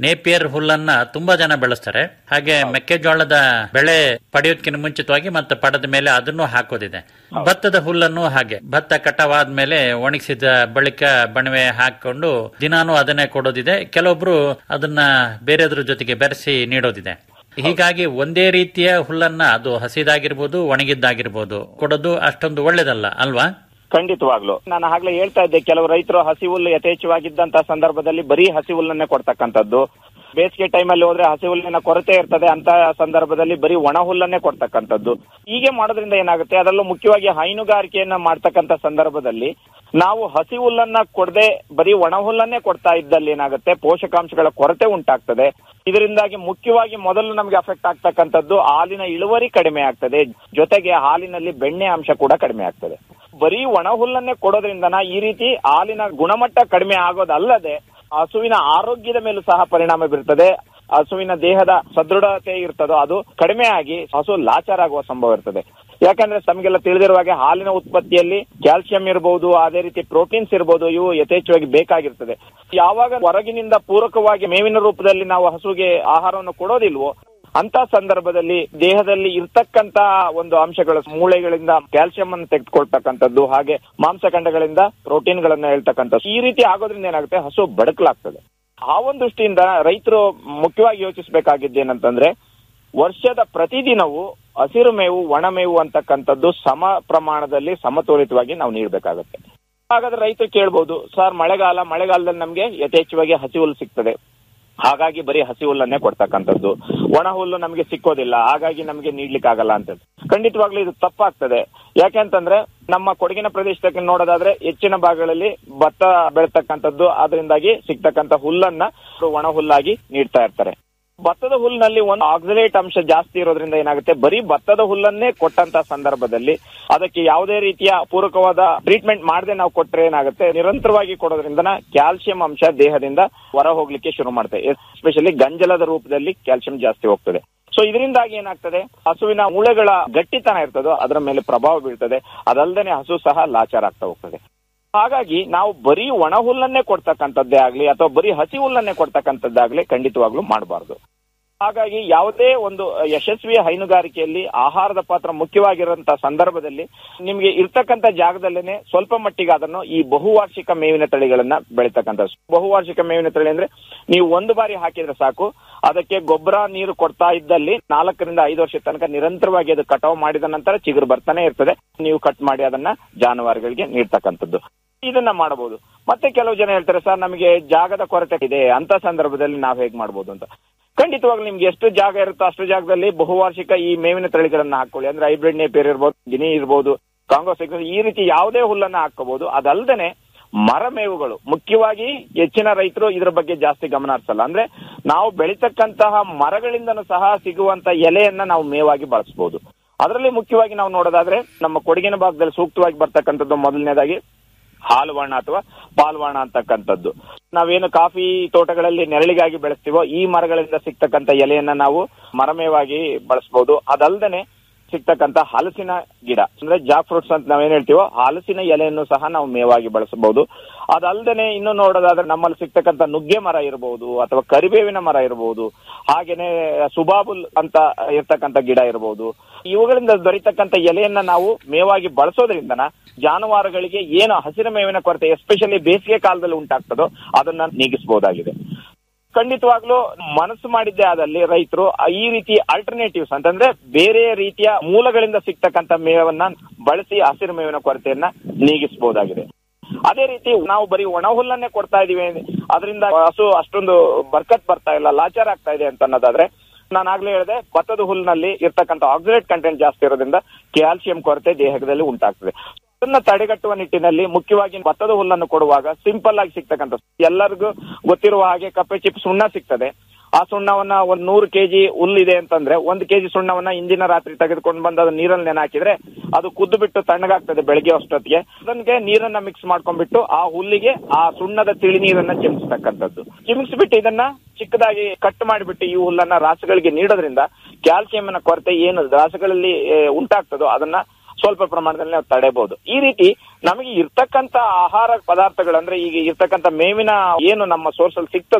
ನೇಪಿಯರ್ ಹುಲ್ಲನ್ನ ತುಂಬಾ ಜನ ಬೆಳೆಸ್ತಾರೆ ಹಾಗೆ ಮೆಕ್ಕೆಜೋಳದ ಬೆಳೆ ಪಡೆಯೋದಕ್ಕಿಂತ ಮುಂಚಿತವಾಗಿ ಮತ್ತೆ ಪಡದ ಮೇಲೆ ಅದನ್ನು ಹಾಕೋದಿದೆ ಭತ್ತದ ಹುಲ್ಲನ್ನು ಹಾಗೆ ಭತ್ತ ಕಟಾವಾದ್ಮೇಲೆ ಒಣಗಿಸಿದ ಬಳಿಕ ಬಣವೆ ಹಾಕೊಂಡು ದಿನಾನು ಅದನ್ನೇ ಕೊಡೋದಿದೆ ಕೆಲವೊಬ್ರು ಅದನ್ನ ಬೇರೆದ್ರ ಜೊತೆಗೆ ಬೆರೆಸಿ ನೀಡೋದಿದೆ ಹೀಗಾಗಿ ಒಂದೇ ರೀತಿಯ ಹುಲ್ಲನ್ನ ಅದು ಹಸಿದಾಗಿರ್ಬೋದು ಒಣಗಿದ್ದಾಗಿರ್ಬೋದು ಕೊಡೋದು ಅಷ್ಟೊಂದು ಒಳ್ಳೇದಲ್ಲ ಅಲ್ವಾ ಖಂಡಿತವಾಗ್ಲು ನಾನು ಆಗ್ಲೇ ಹೇಳ್ತಾ ಇದ್ದೆ ಕೆಲವು ರೈತರು ಹಸಿ ಹುಲ್ಲು ಯಥೇಚ್ಛವಾಗಿದ್ದಂತ ಸಂದರ್ಭದಲ್ಲಿ ಬರೀ ಹಸಿ ಹುಲ್ಲನ್ನೇ ಕೊಡ್ತಕ್ಕಂಥದ್ದು ಬೇಸಿಗೆ ಟೈಮಲ್ಲಿ ಹೋದ್ರೆ ಹಸಿ ಹುಲ್ಲಿನ ಕೊರತೆ ಇರ್ತದೆ ಅಂತ ಸಂದರ್ಭದಲ್ಲಿ ಬರೀ ಒಣ ಹುಲ್ಲನ್ನೇ ಕೊಡ್ತಕ್ಕಂಥದ್ದು ಹೀಗೆ ಮಾಡೋದ್ರಿಂದ ಏನಾಗುತ್ತೆ ಅದರಲ್ಲೂ ಮುಖ್ಯವಾಗಿ ಹೈನುಗಾರಿಕೆಯನ್ನ ಮಾಡ್ತಕ್ಕಂಥ ಸಂದರ್ಭದಲ್ಲಿ ನಾವು ಹಸಿ ಹುಲ್ಲನ್ನ ಕೊಡದೆ ಬರೀ ಒಣ ಹುಲ್ಲನ್ನೇ ಕೊಡ್ತಾ ಇದ್ದಲ್ಲಿ ಏನಾಗುತ್ತೆ ಪೋಷಕಾಂಶಗಳ ಕೊರತೆ ಉಂಟಾಗ್ತದೆ ಇದರಿಂದಾಗಿ ಮುಖ್ಯವಾಗಿ ಮೊದಲು ನಮಗೆ ಅಫೆಕ್ಟ್ ಆಗ್ತಕ್ಕಂಥದ್ದು ಹಾಲಿನ ಇಳುವರಿ ಕಡಿಮೆ ಆಗ್ತದೆ ಜೊತೆಗೆ ಹಾಲಿನಲ್ಲಿ ಬೆಣ್ಣೆ ಅಂಶ ಕೂಡ ಕಡಿಮೆ ಆಗ್ತದೆ ಬರೀ ಒಣ ಹುಲ್ಲನ್ನೇ ಕೊಡೋದ್ರಿಂದನ ಈ ರೀತಿ ಹಾಲಿನ ಗುಣಮಟ್ಟ ಕಡಿಮೆ ಆಗೋದಲ್ಲದೆ ಹಸುವಿನ ಆರೋಗ್ಯದ ಮೇಲೂ ಸಹ ಪರಿಣಾಮ ಬೀರ್ತದೆ ಹಸುವಿನ ದೇಹದ ಸದೃಢತೆ ಇರ್ತದೋ ಅದು ಕಡಿಮೆ ಆಗಿ ಹಸು ಲಾಚಾರ ಆಗುವ ಸಂಭವ ಇರ್ತದೆ ಯಾಕಂದ್ರೆ ತಮಗೆಲ್ಲ ತಿಳಿದಿರುವ ಹಾಗೆ ಹಾಲಿನ ಉತ್ಪತ್ತಿಯಲ್ಲಿ ಕ್ಯಾಲ್ಸಿಯಂ ಇರಬಹುದು ಅದೇ ರೀತಿ ಪ್ರೋಟೀನ್ಸ್ ಇರಬಹುದು ಇವು ಯಥೇಚ್ಛವಾಗಿ ಬೇಕಾಗಿರ್ತದೆ ಯಾವಾಗ ಹೊರಗಿನಿಂದ ಪೂರಕವಾಗಿ ಮೇವಿನ ರೂಪದಲ್ಲಿ ನಾವು ಹಸುಗೆ ಆಹಾರವನ್ನು ಕೊಡೋದಿಲ್ವೋ ಅಂತ ಸಂದರ್ಭದಲ್ಲಿ ದೇಹದಲ್ಲಿ ಇರ್ತಕ್ಕಂತ ಒಂದು ಅಂಶಗಳು ಮೂಳೆಗಳಿಂದ ಕ್ಯಾಲ್ಸಿಯಂ ಅನ್ನು ತೆಗೆದುಕೊಳ್ತಕ್ಕಂಥದ್ದು ಹಾಗೆ ಮಾಂಸಖಂಡಗಳಿಂದ ಪ್ರೋಟೀನ್ ಗಳನ್ನ ಹೇಳ್ತಕ್ಕಂಥದ್ದು ಈ ರೀತಿ ಆಗೋದ್ರಿಂದ ಏನಾಗುತ್ತೆ ಹಸು ಬಡಕಲಾಗ್ತದೆ ಆ ಒಂದು ದೃಷ್ಟಿಯಿಂದ ರೈತರು ಮುಖ್ಯವಾಗಿ ಯೋಚಿಸಬೇಕಾಗಿದ್ದೇನಂತಂದ್ರೆ ವರ್ಷದ ಪ್ರತಿದಿನವೂ ಹಸಿರು ಮೇವು ಒಣ ಮೇವು ಅಂತಕ್ಕಂಥದ್ದು ಸಮ ಪ್ರಮಾಣದಲ್ಲಿ ಸಮತೋಲಿತವಾಗಿ ನಾವು ನೀಡಬೇಕಾಗುತ್ತೆ ಹಾಗಾದ್ರೆ ರೈತರು ಕೇಳ್ಬೋದು ಸರ್ ಮಳೆಗಾಲ ಮಳೆಗಾಲದಲ್ಲಿ ನಮಗೆ ಯಥೇಚ್ಛವಾಗಿ ಹಸಿ ಹುಲ್ಲು ಸಿಗ್ತದೆ ಹಾಗಾಗಿ ಬರೀ ಹಸಿ ಹುಲ್ಲನ್ನೇ ಕೊಡ್ತಕ್ಕಂಥದ್ದು ಒಣ ಹುಲ್ಲು ನಮಗೆ ಸಿಕ್ಕೋದಿಲ್ಲ ಹಾಗಾಗಿ ನಮಗೆ ನೀಡ್ಲಿಕ್ಕೆ ಆಗಲ್ಲ ಅಂತ ಖಂಡಿತವಾಗ್ಲೂ ಇದು ತಪ್ಪಾಗ್ತದೆ ಯಾಕೆಂತಂದ್ರೆ ನಮ್ಮ ಕೊಡಗಿನ ಪ್ರದೇಶಕ್ಕೆ ನೋಡೋದಾದ್ರೆ ಹೆಚ್ಚಿನ ಭಾಗಗಳಲ್ಲಿ ಭತ್ತ ಬೆಳತಕ್ಕಂಥದ್ದು ಅದರಿಂದಾಗಿ ಸಿಗ್ತಕ್ಕಂಥ ಹುಲ್ಲನ್ನ ಒಣ ಹುಲ್ಲಾಗಿ ನೀಡ್ತಾ ಇರ್ತಾರೆ ಭತ್ತದ ಹುಲ್ಲಿನಲ್ಲಿ ಒಂದು ಆಕ್ಸಿಲೇಟ್ ಅಂಶ ಜಾಸ್ತಿ ಇರೋದ್ರಿಂದ ಏನಾಗುತ್ತೆ ಬರೀ ಭತ್ತದ ಹುಲ್ಲನ್ನೇ ಕೊಟ್ಟಂತ ಸಂದರ್ಭದಲ್ಲಿ ಅದಕ್ಕೆ ಯಾವುದೇ ರೀತಿಯ ಪೂರಕವಾದ ಟ್ರೀಟ್ಮೆಂಟ್ ಮಾಡದೆ ನಾವು ಕೊಟ್ರೆ ಏನಾಗುತ್ತೆ ನಿರಂತರವಾಗಿ ಕೊಡೋದ್ರಿಂದ ಕ್ಯಾಲ್ಸಿಯಂ ಅಂಶ ದೇಹದಿಂದ ಹೊರ ಹೋಗ್ಲಿಕ್ಕೆ ಶುರು ಮಾಡುತ್ತೆ ಎಸ್ಪೆಷಲಿ ಗಂಜಲದ ರೂಪದಲ್ಲಿ ಕ್ಯಾಲ್ಸಿಯಂ ಜಾಸ್ತಿ ಹೋಗ್ತದೆ ಸೊ ಇದರಿಂದಾಗಿ ಏನಾಗ್ತದೆ ಹಸುವಿನ ಮೂಳೆಗಳ ಗಟ್ಟಿತನ ಇರ್ತದೋ ಅದರ ಮೇಲೆ ಪ್ರಭಾವ ಬೀಳ್ತದೆ ಅದಲ್ಲದೆ ಹಸು ಸಹ ಲಾಚಾರ ಆಗ್ತಾ ಹೋಗ್ತದೆ ಹಾಗಾಗಿ ನಾವು ಬರೀ ಒಣ ಹುಲ್ಲನ್ನೇ ಕೊಡ್ತಕ್ಕಂಥದ್ದೇ ಆಗ್ಲಿ ಅಥವಾ ಬರೀ ಹಸಿ ಹುಲ್ಲನ್ನೇ ಕೊಡ್ತಕ್ಕಂಥದ್ದಾಗ್ಲಿ ಖಂಡಿತವಾಗ್ಲೂ ಮಾಡಬಾರ್ದು ಹಾಗಾಗಿ ಯಾವುದೇ ಒಂದು ಯಶಸ್ವಿ ಹೈನುಗಾರಿಕೆಯಲ್ಲಿ ಆಹಾರದ ಪಾತ್ರ ಮುಖ್ಯವಾಗಿರುವಂತಹ ಸಂದರ್ಭದಲ್ಲಿ ನಿಮಗೆ ಇರ್ತಕ್ಕಂಥ ಜಾಗದಲ್ಲೇನೆ ಸ್ವಲ್ಪ ಮಟ್ಟಿಗೆ ಅದನ್ನು ಈ ಬಹುವಾರ್ಷಿಕ ಮೇವಿನ ತಳಿಗಳನ್ನ ಬೆಳಿತಕ್ಕಂಥ ಬಹುವಾರ್ಷಿಕ ಮೇವಿನ ತಳಿ ಅಂದ್ರೆ ನೀವು ಒಂದು ಬಾರಿ ಹಾಕಿದ್ರೆ ಸಾಕು ಅದಕ್ಕೆ ಗೊಬ್ಬರ ನೀರು ಕೊಡ್ತಾ ಇದ್ದಲ್ಲಿ ನಾಲ್ಕರಿಂದ ಐದು ವರ್ಷದ ತನಕ ನಿರಂತರವಾಗಿ ಅದು ಕಟಾವು ಮಾಡಿದ ನಂತರ ಚಿಗುರು ಬರ್ತಾನೆ ಇರ್ತದೆ ನೀವು ಕಟ್ ಮಾಡಿ ಅದನ್ನ ಜಾನುವಾರುಗಳಿಗೆ ನೀಡ್ತಕ್ಕಂಥದ್ದು ಇದನ್ನ ಮಾಡಬಹುದು ಮತ್ತೆ ಕೆಲವು ಜನ ಹೇಳ್ತಾರೆ ಸರ್ ನಮಗೆ ಜಾಗದ ಕೊರತೆ ಇದೆ ಅಂತ ಸಂದರ್ಭದಲ್ಲಿ ನಾವು ಹೇಗ್ ಮಾಡಬಹುದು ಅಂತ ಖಂಡಿತವಾಗ್ಲೂ ನಿಮ್ಗೆ ಎಷ್ಟು ಜಾಗ ಇರುತ್ತೋ ಅಷ್ಟು ಜಾಗದಲ್ಲಿ ಬಹುವಾರ್ಷಿಕ ಈ ಮೇವಿನ ತಳಿಗಳನ್ನ ಹಾಕೊಳ್ಳಿ ಅಂದ್ರೆ ಹೈಬ್ರಿಡ್ ನೇಪಿಯರ್ ಇರ್ಬೋದು ಗಿನಿ ಇರ್ಬೋದು ಕಾಂಗೋ ಸಿಗ್ನಲ್ ಈ ರೀತಿ ಯಾವುದೇ ಹುಲ್ಲನ್ನ ಹಾಕೋಬಹುದು ಅದಲ್ದೇನೆ ಮರ ಮೇವುಗಳು ಮುಖ್ಯವಾಗಿ ಹೆಚ್ಚಿನ ರೈತರು ಇದ್ರ ಬಗ್ಗೆ ಜಾಸ್ತಿ ಗಮನ ಹರಿಸಲ್ಲ ಅಂದ್ರೆ ನಾವು ಬೆಳಿತಕ್ಕಂತಹ ಮರಗಳಿಂದನೂ ಸಹ ಸಿಗುವಂತ ಎಲೆಯನ್ನ ನಾವು ಮೇವಾಗಿ ಬಳಸಬಹುದು ಅದರಲ್ಲಿ ಮುಖ್ಯವಾಗಿ ನಾವು ನೋಡೋದಾದ್ರೆ ನಮ್ಮ ಕೊಡಗಿನ ಭಾಗದಲ್ಲಿ ಸೂಕ್ತವಾಗಿ ಬರ್ತಕ್ಕಂಥದ್ದು ಮೊದಲನೇದಾಗಿ ಹಾಲುವಾಣ ಅಥವಾ ಪಾಲ್ವಾಣ ಅಂತಕ್ಕಂಥದ್ದು ನಾವೇನು ಕಾಫಿ ತೋಟಗಳಲ್ಲಿ ನೆರಳಿಗಾಗಿ ಬೆಳೆಸ್ತೀವೋ ಈ ಮರಗಳಿಂದ ಸಿಗ್ತಕ್ಕಂಥ ಎಲೆಯನ್ನ ನಾವು ಮರಮೇವಾಗಿ ಬಳಸಬಹುದು ಅದಲ್ದೇನೆ ಸಿಗ್ತಕ್ಕಂಥ ಹಲಸಿನ ಗಿಡ ಅಂದ್ರೆ ಜಾಕ್ ಫ್ರೂಟ್ಸ್ ಅಂತ ನಾವೇನ್ ಹೇಳ್ತೀವೋ ಹಲಸಿನ ಎಲೆಯನ್ನು ಸಹ ನಾವು ಮೇವಾಗಿ ಬಳಸಬಹುದು ಅದಲ್ದೇನೆ ಇನ್ನು ನೋಡೋದಾದ್ರೆ ನಮ್ಮಲ್ಲಿ ಸಿಗ್ತಕ್ಕಂಥ ನುಗ್ಗೆ ಮರ ಇರಬಹುದು ಅಥವಾ ಕರಿಬೇವಿನ ಮರ ಇರಬಹುದು ಹಾಗೇನೆ ಸುಬಾಬುಲ್ ಅಂತ ಇರ್ತಕ್ಕಂಥ ಗಿಡ ಇರಬಹುದು ಇವುಗಳಿಂದ ದೊರೆತಕ್ಕಂಥ ಎಲೆಯನ್ನ ನಾವು ಮೇವಾಗಿ ಬಳಸೋದ್ರಿಂದನ ಜಾನುವಾರುಗಳಿಗೆ ಏನು ಹಸಿರು ಮೇವಿನ ಕೊರತೆ ಎಸ್ಪೆಷಲಿ ಬೇಸಿಗೆ ಕಾಲದಲ್ಲಿ ಉಂಟಾಗ್ತದೋ ಅದನ್ನ ನೀಗಿಸಬಹುದಾಗಿದೆ ಖಂಡಿತವಾಗ್ಲೂ ಮನಸ್ಸು ಮಾಡಿದ್ದೇ ಆದಲ್ಲಿ ರೈತರು ಈ ರೀತಿ ಆಲ್ಟರ್ನೇಟಿವ್ಸ್ ಅಂತಂದ್ರೆ ಬೇರೆ ರೀತಿಯ ಮೂಲಗಳಿಂದ ಸಿಗ್ತಕ್ಕಂಥ ಮೇವನ್ನ ಬಳಸಿ ಹಸಿರು ಮೇವಿನ ಕೊರತೆಯನ್ನ ನೀಗಿಸಬಹುದಾಗಿದೆ ಅದೇ ರೀತಿ ನಾವು ಬರೀ ಒಣ ಹುಲ್ಲನ್ನೇ ಕೊಡ್ತಾ ಇದೀವಿ ಅದರಿಂದ ಹಸು ಅಷ್ಟೊಂದು ಬರ್ಕತ್ ಬರ್ತಾ ಇಲ್ಲ ಲಾಚಾರ ಆಗ್ತಾ ಇದೆ ಅಂತ ಅನ್ನೋದಾದ್ರೆ ನಾನು ಆಗ್ಲೇ ಹೇಳಿದೆ ಭತ್ತದ ಹುಲ್ಲಿನಲ್ಲಿ ಇರ್ತಕ್ಕಂಥ ಆಕ್ಸಿಲೇಟ್ ಕಂಟೆಂಟ್ ಜಾಸ್ತಿ ಇರೋದ್ರಿಂದ ಕ್ಯಾಲ್ಸಿಯಂ ಕೊರತೆ ದೇಹದಲ್ಲಿ ಉಂಟಾಗ್ತದೆ ಅದನ್ನ ತಡೆಗಟ್ಟುವ ನಿಟ್ಟಿನಲ್ಲಿ ಮುಖ್ಯವಾಗಿ ಭತ್ತದ ಹುಲ್ಲನ್ನು ಕೊಡುವಾಗ ಸಿಂಪಲ್ ಆಗಿ ಸಿಗ್ತಕ್ಕಂಥ ಎಲ್ಲರಿಗೂ ಗೊತ್ತಿರುವ ಹಾಗೆ ಕಪ್ಪೆ ಚಿಪ್ ಸುಣ್ಣ ಸಿಗ್ತದೆ ಆ ಸುಣ್ಣವನ್ನ ಒಂದ್ ನೂರು ಕೆಜಿ ಹುಲ್ಲಿದೆ ಅಂತಂದ್ರೆ ಒಂದು ಕೆಜಿ ಸುಣ್ಣವನ್ನ ಇಂದಿನ ರಾತ್ರಿ ತೆಗೆದುಕೊಂಡು ಬಂದು ಅದನ್ನ ನೀರಲ್ಲಿ ನೆನೆ ಹಾಕಿದ್ರೆ ಅದು ಕುದ್ದು ಬಿಟ್ಟು ತಣ್ಣಗಾಗ್ತದೆ ಬೆಳಗ್ಗೆ ಅಷ್ಟೊತ್ತಿಗೆ ಅದನ್ಗೆ ನೀರನ್ನ ಮಿಕ್ಸ್ ಮಾಡ್ಕೊಂಡ್ಬಿಟ್ಟು ಆ ಹುಲ್ಲಿಗೆ ಆ ಸುಣ್ಣದ ತಿಳಿ ನೀರನ್ನ ಚಿಮ್ಸ್ತಕ್ಕಂಥದ್ದು ಚಿಮ್ಸ್ಬಿಟ್ಟು ಇದನ್ನ ಚಿಕ್ಕದಾಗಿ ಕಟ್ ಮಾಡಿಬಿಟ್ಟು ಈ ಹುಲ್ಲನ್ನ ರಾಸುಗಳಿಗೆ ನೀಡೋದ್ರಿಂದ ಕ್ಯಾಲ್ಸಿಯಂನ ಕೊರತೆ ಏನು ರಾಸುಗಳಲ್ಲಿ ಉಂಟಾಗ್ತದೋ ಅದನ್ನ ಸ್ವಲ್ಪ ಪ್ರಮಾಣದಲ್ಲಿ ನಾವು ತಡೆಬಹುದು ಈ ರೀತಿ ನಮಗೆ ಇರ್ತಕ್ಕಂತ ಆಹಾರ ಪದಾರ್ಥಗಳಂದ್ರೆ ಈಗ ಇರ್ತಕ್ಕಂತ ಮೇವಿನ ಏನು ನಮ್ಮ ಸೋರ್ಸ್ ಅಲ್ಲಿ ಸಿಗ್ತದೋ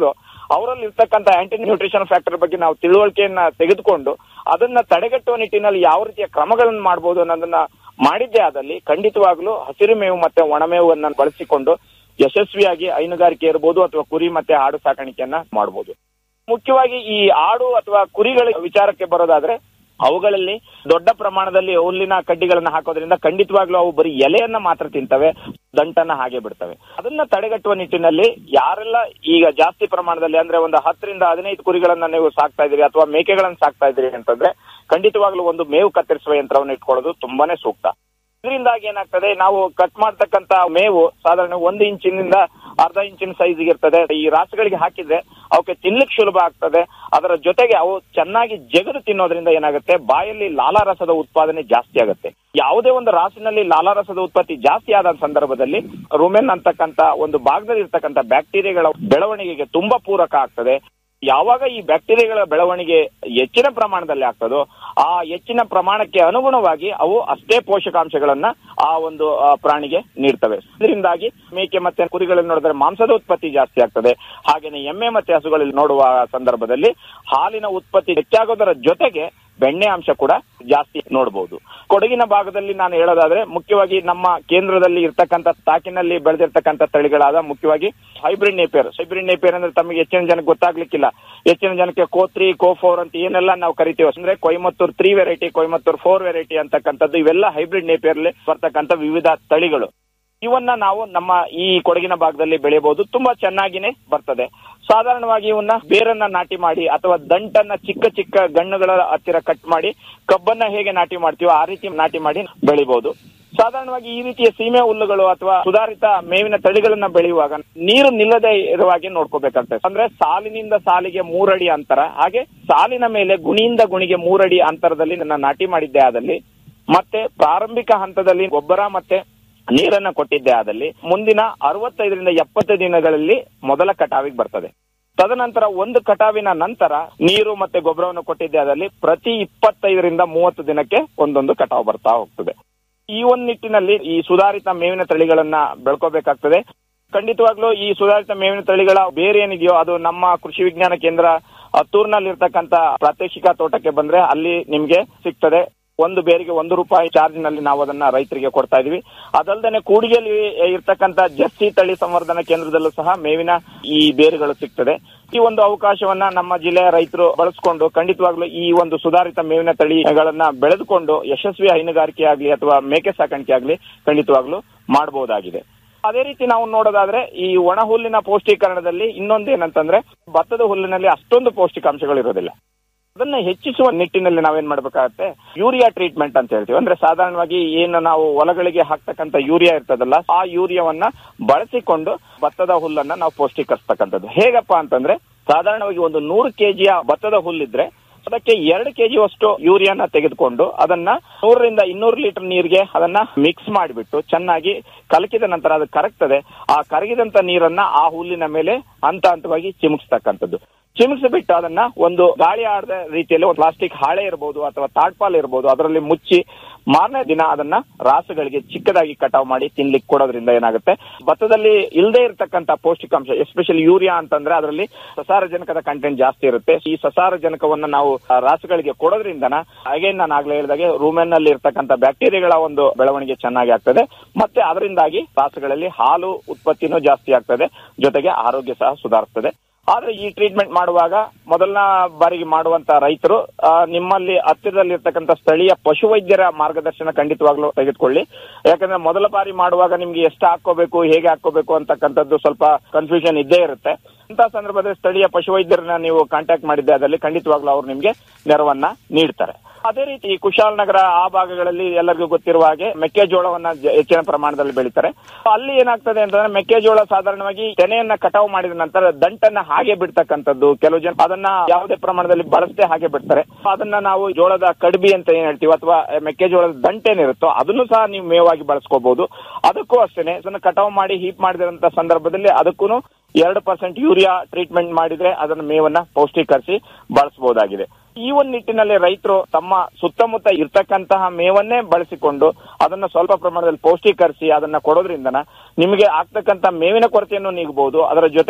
ಅವರಲ್ಲಿ ಇರ್ತಕ್ಕಂಥ ಆಂಟಿ ನ್ಯೂಟ್ರಿಷನ್ ಫ್ಯಾಕ್ಟರ್ ಬಗ್ಗೆ ನಾವು ತಿಳುವಳಿಕೆಯನ್ನ ತೆಗೆದುಕೊಂಡು ಅದನ್ನ ತಡೆಗಟ್ಟುವ ನಿಟ್ಟಿನಲ್ಲಿ ಯಾವ ರೀತಿಯ ಕ್ರಮಗಳನ್ನು ಮಾಡಬಹುದು ಅನ್ನೋದನ್ನ ಮಾಡಿದ್ದೇ ಆದಲ್ಲಿ ಖಂಡಿತವಾಗ್ಲೂ ಹಸಿರು ಮೇವು ಮತ್ತೆ ಒಣಮೇವನ್ನ ಬಳಸಿಕೊಂಡು ಯಶಸ್ವಿಯಾಗಿ ಹೈನುಗಾರಿಕೆ ಇರಬಹುದು ಅಥವಾ ಕುರಿ ಮತ್ತೆ ಆಡು ಸಾಕಾಣಿಕೆಯನ್ನ ಮಾಡಬಹುದು ಮುಖ್ಯವಾಗಿ ಈ ಆಡು ಅಥವಾ ಕುರಿಗಳ ವಿಚಾರಕ್ಕೆ ಬರೋದಾದ್ರೆ ಅವುಗಳಲ್ಲಿ ದೊಡ್ಡ ಪ್ರಮಾಣದಲ್ಲಿ ಹುಲ್ಲಿನ ಕಡ್ಡಿಗಳನ್ನ ಹಾಕೋದ್ರಿಂದ ಖಂಡಿತವಾಗ್ಲೂ ಅವು ಬರೀ ಎಲೆಯನ್ನ ಮಾತ್ರ ತಿಂತವೆ ದಂಟನ್ನ ಹಾಗೆ ಬಿಡ್ತವೆ ಅದನ್ನ ತಡೆಗಟ್ಟುವ ನಿಟ್ಟಿನಲ್ಲಿ ಯಾರೆಲ್ಲ ಈಗ ಜಾಸ್ತಿ ಪ್ರಮಾಣದಲ್ಲಿ ಅಂದ್ರೆ ಒಂದು ಹತ್ತರಿಂದ ಹದಿನೈದು ಕುರಿಗಳನ್ನ ನೀವು ಸಾಕ್ತಾ ಇದ್ದೀರಿ ಅಥವಾ ಮೇಕೆಗಳನ್ನ ಸಾಕ್ತಾ ಇದ್ದೀರಿ ಅಂತಂದ್ರೆ ಖಂಡಿತವಾಗ್ಲೂ ಒಂದು ಮೇವು ಕತ್ತರಿಸುವ ಯಂತ್ರವನ್ನು ಇಟ್ಕೊಳ್ಳೋದು ತುಂಬಾನೇ ಸೂಕ್ತ ಇದರಿಂದಾಗಿ ಏನಾಗ್ತದೆ ನಾವು ಕಟ್ ಮಾಡ್ತಕ್ಕಂತ ಮೇವು ಸಾಧಾರಣ ಒಂದು ಇಂಚಿನಿಂದ ಅರ್ಧ ಇಂಚಿನ ಸೈಜ್ ಇರ್ತದೆ ಈ ರಾಸುಗಳಿಗೆ ಹಾಕಿದ್ರೆ ಅವಕ್ಕೆ ತಿನ್ಲಿಕ್ಕೆ ಸುಲಭ ಆಗ್ತದೆ ಅದರ ಜೊತೆಗೆ ಅವು ಚೆನ್ನಾಗಿ ಜಗದು ತಿನ್ನೋದ್ರಿಂದ ಏನಾಗುತ್ತೆ ಬಾಯಲ್ಲಿ ಲಾಲಾರಸದ ಉತ್ಪಾದನೆ ಜಾಸ್ತಿ ಆಗುತ್ತೆ ಯಾವುದೇ ಒಂದು ರಾಸಿನಲ್ಲಿ ಲಾಲಾರಸದ ಉತ್ಪತ್ತಿ ಜಾಸ್ತಿ ಆದ ಸಂದರ್ಭದಲ್ಲಿ ರುಮೆನ್ ಅಂತಕ್ಕಂತ ಒಂದು ಭಾಗದಲ್ಲಿ ಇರ್ತಕ್ಕಂಥ ಬ್ಯಾಕ್ಟೀರಿಯಾಗಳ ಬೆಳವಣಿಗೆಗೆ ತುಂಬಾ ಪೂರಕ ಆಗ್ತದೆ ಯಾವಾಗ ಈ ಬ್ಯಾಕ್ಟೀರಿಯಾಗಳ ಬೆಳವಣಿಗೆ ಹೆಚ್ಚಿನ ಪ್ರಮಾಣದಲ್ಲಿ ಆಗ್ತದೋ ಆ ಹೆಚ್ಚಿನ ಪ್ರಮಾಣಕ್ಕೆ ಅನುಗುಣವಾಗಿ ಅವು ಅಷ್ಟೇ ಪೋಷಕಾಂಶಗಳನ್ನ ಆ ಒಂದು ಆ, ಪ್ರಾಣಿಗೆ ನೀಡ್ತವೆ ಇದರಿಂದಾಗಿ ಮೇಕೆ ಮತ್ತೆ ಕುರಿಗಳಲ್ಲಿ ನೋಡಿದ್ರೆ ಮಾಂಸದ ಉತ್ಪತ್ತಿ ಜಾಸ್ತಿ ಆಗ್ತದೆ ಹಾಗೇನೆ ಎಮ್ಮೆ ಮತ್ತೆ ಹಸುಗಳಲ್ಲಿ ನೋಡುವ ಸಂದರ್ಭದಲ್ಲಿ ಹಾಲಿನ ಉತ್ಪತ್ತಿ ಹೆಚ್ಚಾಗೋದರ ಜೊತೆಗೆ ಬೆಣ್ಣೆ ಅಂಶ ಕೂಡ ಜಾಸ್ತಿ ನೋಡಬಹುದು ಕೊಡಗಿನ ಭಾಗದಲ್ಲಿ ನಾನು ಹೇಳೋದಾದ್ರೆ ಮುಖ್ಯವಾಗಿ ನಮ್ಮ ಕೇಂದ್ರದಲ್ಲಿ ಇರ್ತಕ್ಕಂಥ ತಾಕಿನಲ್ಲಿ ಬೆಳೆದಿರ್ತಕ್ಕಂಥ ತಳಿಗಳಾದ ಮುಖ್ಯವಾಗಿ ಹೈಬ್ರಿಡ್ ನೇಪಿಯರ್ ಹೈಬ್ರಿಡ್ ನೇಪಿಯರ್ ಅಂದ್ರೆ ತಮಗೆ ಹೆಚ್ಚಿನ ಜನಕ್ಕೆ ಗೊತ್ತಾಗ್ಲಿಕ್ಕಿಲ್ಲ ಹೆಚ್ಚಿನ ಜನಕ್ಕೆ ಕೋತ್ರಿ ಕೋಫೋರ್ ಅಂತ ಏನೆಲ್ಲ ನಾವು ಕರಿತೀವಿ ಅಂದ್ರೆ Coimbatore three variety Coimbatore four variety ಅಂತಕ್ಕಂಥದ್ದು ಇವೆಲ್ಲ ಹೈಬ್ರಿಡ್ ನೇಪಿಯರ್ ಬರ್ತಕ್ಕಂಥ ವಿವಿಧ ತಳಿಗಳು ಇವನ್ನ ನಾವು ನಮ್ಮ ಈ ಕೊಡಗಿನ ಭಾಗದಲ್ಲಿ ಬೆಳೆಯಬಹುದು ತುಂಬಾ ಚೆನ್ನಾಗಿನೇ ಬರ್ತದೆ ಸಾಧಾರಣವಾಗಿ ಇವನ್ನ ಬೇರನ್ನ ನಾಟಿ ಮಾಡಿ ಅಥವಾ ದಂಟನ್ನ ಚಿಕ್ಕ ಚಿಕ್ಕ ಗಣ್ಣುಗಳ ಹತ್ತಿರ ಕಟ್ ಮಾಡಿ ಕಬ್ಬನ್ನ ಹೇಗೆ ನಾಟಿ ಮಾಡ್ತೀವೋ ಆ ರೀತಿ ನಾಟಿ ಮಾಡಿ ಬೆಳಿಬಹುದು ಸಾಧಾರಣವಾಗಿ ಈ ರೀತಿಯ ಸೀಮೆ ಹುಲ್ಲುಗಳು ಅಥವಾ ಸುಧಾರಿತ ಮೇವಿನ ತಳಿಗಳನ್ನ ಬೆಳೆಯುವಾಗ ನೀರು ನಿಲ್ಲದೆ ಇರುವಾಗೆ ನೋಡ್ಕೋಬೇಕಾಗ್ತದೆ ಅಂದ್ರೆ ಸಾಲಿನಿಂದ ಸಾಲಿಗೆ ಮೂರಡಿ ಅಂತರ ಹಾಗೆ ಸಾಲಿನ ಮೇಲೆ ಗುಣಿಯಿಂದ ಗುಣಿಗೆ ಮೂರಡಿ ಅಂತರದಲ್ಲಿ ನನ್ನ ನಾಟಿ ಮಾಡಿದ್ದೆ ಆದಲ್ಲಿ ಮತ್ತೆ ಪ್ರಾರಂಭಿಕ ಹಂತದಲ್ಲಿ ಗೊಬ್ಬರ ಮತ್ತೆ ನೀರನ್ನ ಕೊಟ್ಟಿದ್ದೆ ಆದಲ್ಲಿ ಮುಂದಿನ ಅರವತ್ತೈದರಿಂದ ಎಪ್ಪತ್ತು ದಿನಗಳಲ್ಲಿ ಮೊದಲ ಕಟಾವಿಗೆ ಬರ್ತದೆ ತದನಂತರ ಒಂದು ಕಟಾವಿನ ನಂತರ ನೀರು ಮತ್ತೆ ಗೊಬ್ಬರವನ್ನು ಕೊಟ್ಟಿದ್ದೆ ಆದಲ್ಲಿ ಪ್ರತಿ ಇಪ್ಪತ್ತೈದರಿಂದ ಮೂವತ್ತು ದಿನಕ್ಕೆ ಒಂದೊಂದು ಕಟಾವು ಬರ್ತಾ ಹೋಗ್ತದೆ ಈ ಒಂದು ನಿಟ್ಟಿನಲ್ಲಿ ಈ ಸುಧಾರಿತ ಮೇವಿನ ತಳಿಗಳನ್ನ ಬೆಳ್ಕೋಬೇಕಾಗ್ತದೆ ಖಂಡಿತವಾಗ್ಲೂ ಈ ಸುಧಾರಿತ ಮೇವಿನ ತಳಿಗಳ ಬೇರೆ ಏನಿದೆಯೋ ಅದು ನಮ್ಮ ಕೃಷಿ ವಿಜ್ಞಾನ ಕೇಂದ್ರ ಹತ್ತೂರ್ನಲ್ಲಿರ್ತಕ್ಕಂಥ ಪ್ರಾತ್ಯಕ್ಷಿಕ ತೋಟಕ್ಕೆ ಬಂದ್ರೆ ಅಲ್ಲಿ ನಿಮ್ಗೆ ಸಿಗ್ತದೆ ಒಂದು ಬೇರಿಗೆ ಒಂದು ರೂಪಾಯಿ ಚಾರ್ಜ್ ನಲ್ಲಿ ನಾವು ಅದನ್ನ ರೈತರಿಗೆ ಕೊಡ್ತಾ ಇದೀವಿ ಅದಲ್ಲದೆ ಕೂಡಿಗೆಯಲ್ಲಿ ಇರ್ತಕ್ಕಂಥ ಜರ್ಸಿ ತಳಿ ಸಂವರ್ಧನಾ ಕೇಂದ್ರದಲ್ಲೂ ಸಹ ಮೇವಿನ ಈ ಬೇರುಗಳು ಸಿಗ್ತದೆ ಈ ಒಂದು ಅವಕಾಶವನ್ನ ನಮ್ಮ ಜಿಲ್ಲೆಯ ರೈತರು ಬಳಸಿಕೊಂಡು ಖಂಡಿತವಾಗ್ಲೂ ಈ ಒಂದು ಸುಧಾರಿತ ಮೇವಿನ ತಳಿಗಳನ್ನ ಬೆಳೆದುಕೊಂಡು ಯಶಸ್ವಿ ಹೈನುಗಾರಿಕೆ ಆಗ್ಲಿ ಅಥವಾ ಮೇಕೆ ಸಾಕಾಣಿಕೆ ಆಗ್ಲಿ ಖಂಡಿತವಾಗ್ಲೂ ಮಾಡಬಹುದಾಗಿದೆ ಅದೇ ರೀತಿ ನಾವು ನೋಡೋದಾದ್ರೆ ಈ ಒಣ ಹುಲ್ಲಿನ ಪೌಷ್ಟೀಕರಣದಲ್ಲಿ ಇನ್ನೊಂದೇನಂತಂದ್ರೆ ಭತ್ತದ ಹುಲ್ಲಿನಲ್ಲಿ ಅಷ್ಟೊಂದು ಪೌಷ್ಟಿಕಾಂಶಗಳು ಇರೋದಿಲ್ಲ ಅದನ್ನ ಹೆಚ್ಚಿಸುವ ನಿಟ್ಟಿನಲ್ಲಿ ನಾವೇನ್ ಮಾಡ್ಬೇಕಾಗತ್ತೆ ಯೂರಿಯಾ ಟ್ರೀಟ್ಮೆಂಟ್ ಅಂತ ಹೇಳ್ತೀವಿ ಅಂದ್ರೆ ಸಾಧಾರಣವಾಗಿ ಏನು ನಾವು ಹೊಲಗಳಿಗೆ ಹಾಕ್ತಕ್ಕಂತ ಯೂರಿಯಾ ಇರ್ತದಲ್ಲ ಆ ಯೂರಿಯಾವನ್ನ ಬಳಸಿಕೊಂಡು ಭತ್ತದ ಹುಲ್ಲನ್ನ ನಾವು ಪೌಷ್ಟಿಕರಿಸ್ತಕ್ಕಂಥದ್ದು ಹೇಗಪ್ಪ ಅಂತಂದ್ರೆ ಸಾಧಾರಣವಾಗಿ ಒಂದು ನೂರು ಕೆಜಿಯ ಭತ್ತದ ಹುಲ್ಲಿದ್ರೆ ಅದಕ್ಕೆ ಎರಡು ಕೆಜಿ ಅಷ್ಟು ಯೂರಿಯಾನ ತೆಗೆದುಕೊಂಡು ಅದನ್ನ ನೂರರಿಂದ ಇನ್ನೂರು ಲೀಟರ್ ನೀರಿಗೆ ಅದನ್ನ ಮಿಕ್ಸ್ ಮಾಡಿಬಿಟ್ಟು ಚೆನ್ನಾಗಿ ಕಲಕಿದ ನಂತರ ಅದು ಕರಗ್ತದೆ ಆ ಕರಗಿದಂತ ನೀರನ್ನ ಆ ಹುಲ್ಲಿನ ಮೇಲೆ ಹಂತ ಹಂತವಾಗಿ ಚಿಮುಕ್ಸ್ತಕ್ಕಂಥದ್ದು ಚಿಮುಕ್ಸಿಬಿಟ್ಟು ಅದನ್ನ ಒಂದು ಗಾಳಿ ಆಡದ ರೀತಿಯಲ್ಲಿ ಒಂದು ಪ್ಲಾಸ್ಟಿಕ್ ಹಾಳೆ ಇರಬಹುದು ಅಥವಾ ತಾಡ್ಪಾಲ್ ಇರಬಹುದು ಅದರಲ್ಲಿ ಮುಚ್ಚಿ ಮಾರನೇ ದಿನ ಅದನ್ನ ರಾಸುಗಳಿಗೆ ಚಿಕ್ಕದಾಗಿ ಕಟಾವ್ ಮಾಡಿ ತಿನ್ಲಿಕ್ಕೆ ಕೊಡೋದ್ರಿಂದ ಏನಾಗುತ್ತೆ ಭತ್ತದಲ್ಲಿ ಇಲ್ಲದೆ ಇರತಕ್ಕಂತ ಪೌಷ್ಟಿಕಾಂಶ ಎಸ್ಪೆಷಲಿ ಯೂರಿಯಾ ಅಂತಂದ್ರೆ ಅದರಲ್ಲಿ ಸಸಾರಜನಕದ ಕಂಟೆಂಟ್ ಜಾಸ್ತಿ ಇರುತ್ತೆ ಈ ಸಸಾರಜನಕವನ್ನ ನಾವು ಆ, ರಾಸುಗಳಿಗೆ ಕೊಡೋದ್ರಿಂದನ ಅಗೇನ್ ನಾನು ಆಗ್ಲೇ ಹೇಳಿದಾಗೆ ರೂಮೆನ್ ನಲ್ಲಿ ಇರ್ತಕ್ಕಂಥ ಬ್ಯಾಕ್ಟೀರಿಯಾಗಳ ಒಂದು ಬೆಳವಣಿಗೆ ಚೆನ್ನಾಗಿ ಆಗ್ತದೆ ಮತ್ತೆ ಅದರಿಂದಾಗಿ ರಾಸುಗಳಲ್ಲಿ ಹಾಲು ಉತ್ಪತ್ತಿನೂ ಜಾಸ್ತಿ ಆಗ್ತದೆ ಜೊತೆಗೆ ಆರೋಗ್ಯ ಸಹ ಸುಧಾರಿಸ್ತದೆ ಆದ್ರೆ ಈ ಟ್ರೀಟ್ಮೆಂಟ್ ಮಾಡುವಾಗ ಮೊದಲನ ಬಾರಿಗೆ ಮಾಡುವಂತ ರೈತರು ಆ, ನಿಮ್ಮಲ್ಲಿ ಹತ್ತಿರದಲ್ಲಿ ಇರ್ತಕ್ಕಂಥ ಸ್ಥಳೀಯ ಪಶುವೈದ್ಯರ ಮಾರ್ಗದರ್ಶನ ಖಂಡಿತವಾಗ್ಲೂ ತೆಗೆದುಕೊಳ್ಳಿ ಯಾಕಂದ್ರೆ ಮೊದಲ ಬಾರಿ ಮಾಡುವಾಗ ನಿಮ್ಗೆ ಎಷ್ಟು ಹಾಕೋಬೇಕು ಹೇಗೆ ಹಾಕೋಬೇಕು ಅಂತಕ್ಕಂಥದ್ದು ಸ್ವಲ್ಪ ಕನ್ಫ್ಯೂಷನ್ ಇದ್ದೇ ಇರುತ್ತೆ ಅಂತ ಸಂದರ್ಭದಲ್ಲಿ ಸ್ಥಳೀಯ ಪಶುವೈದ್ಯರನ್ನ ನೀವು ಕಾಂಟ್ಯಾಕ್ಟ್ ಮಾಡಿದ್ದೆ ಅದರಲ್ಲಿ ಖಂಡಿತವಾಗ್ಲೂ ಅವ್ರು ನಿಮ್ಗೆ ನೆರವನ್ನ ನೀಡ್ತಾರೆ ಅದೇ ರೀತಿ ಕುಶಾಲನಗರ ಆ ಭಾಗಗಳಲ್ಲಿ ಎಲ್ಲರಿಗೂ ಗೊತ್ತಿರುವ ಹಾಗೆ ಮೆಕ್ಕೆಜೋಳವನ್ನ ಜ- ಹೆಚ್ಚಿನ ಪ್ರಮಾಣದಲ್ಲಿ ಬೆಳೀತಾರೆ ಅಲ್ಲಿ ಏನಾಗ್ತದೆ ಅಂತಂದ್ರೆ ಮೆಕ್ಕೆಜೋಳ ಸಾಧಾರಣವಾಗಿ ತೆನೆಯನ್ನ ಕಟಾವು ಮಾಡಿದ ನಂತರ ದಂಟನ್ನ ಹಾಗೆ ಬಿಡ್ತಕ್ಕಂಥದ್ದು ಕೆಲವು ಜನ ಅದನ್ನ ಯಾವುದೇ ಪ್ರಮಾಣದಲ್ಲಿ ಬಳಸದೆ ಹಾಗೆ ಬಿಡ್ತಾರೆ ಅದನ್ನ ನಾವು ಜೋಳದ ಕಡ್ಬಿ ಅಂತ ಏನ್ ಹೇಳ್ತೀವಿ ಅಥವಾ ಮೆಕ್ಕೆಜೋಳದ ದಂಟೇನಿರುತ್ತೋ ಅದನ್ನು ಸಹ ನೀವು ಮೇವಾಗಿ ಬಳಸ್ಕೋಬಹುದು ಅದಕ್ಕೂ ಅಷ್ಟೇನೆ ಅದನ್ನ ಕಟಾವು ಮಾಡಿ ಹೀಪ್ ಮಾಡಿದಂತ ಸಂದರ್ಭದಲ್ಲಿ ಅದಕ್ಕೂ ಎರಡು ಪರ್ಸೆಂಟ್ ಯೂರಿಯಾ ಟ್ರೀಟ್ಮೆಂಟ್ ಮಾಡಿದ್ರೆ ಅದನ್ನ ಮೇವನ್ನ ಪೌಷ್ಟೀಕರಿಸಿ ಬಳಸಬಹುದಾಗಿದೆ ಈ ಒಂದು ನಿಟ್ಟಿನಲ್ಲಿ ರೈತರು ತಮ್ಮ ಸುತ್ತಮುತ್ತ ಇರ್ತಕ್ಕಂತಹ ಮೇವನ್ನೇ ಬಳಸಿಕೊಂಡು ಅದನ್ನ ಸ್ವಲ್ಪ ಪ್ರಮಾಣದಲ್ಲಿ ಪೌಷ್ಟೀಕರಿಸಿ ಅದನ್ನ ಕೊಡೋದ್ರಿಂದನ ನಿಮಗೆ ಆಗ್ತಕ್ಕಂತ ಮೇವಿನ ಕೊರತೆಯನ್ನು ನೀಗಬಹುದು ಅದರ ಜೊತೆಗೆ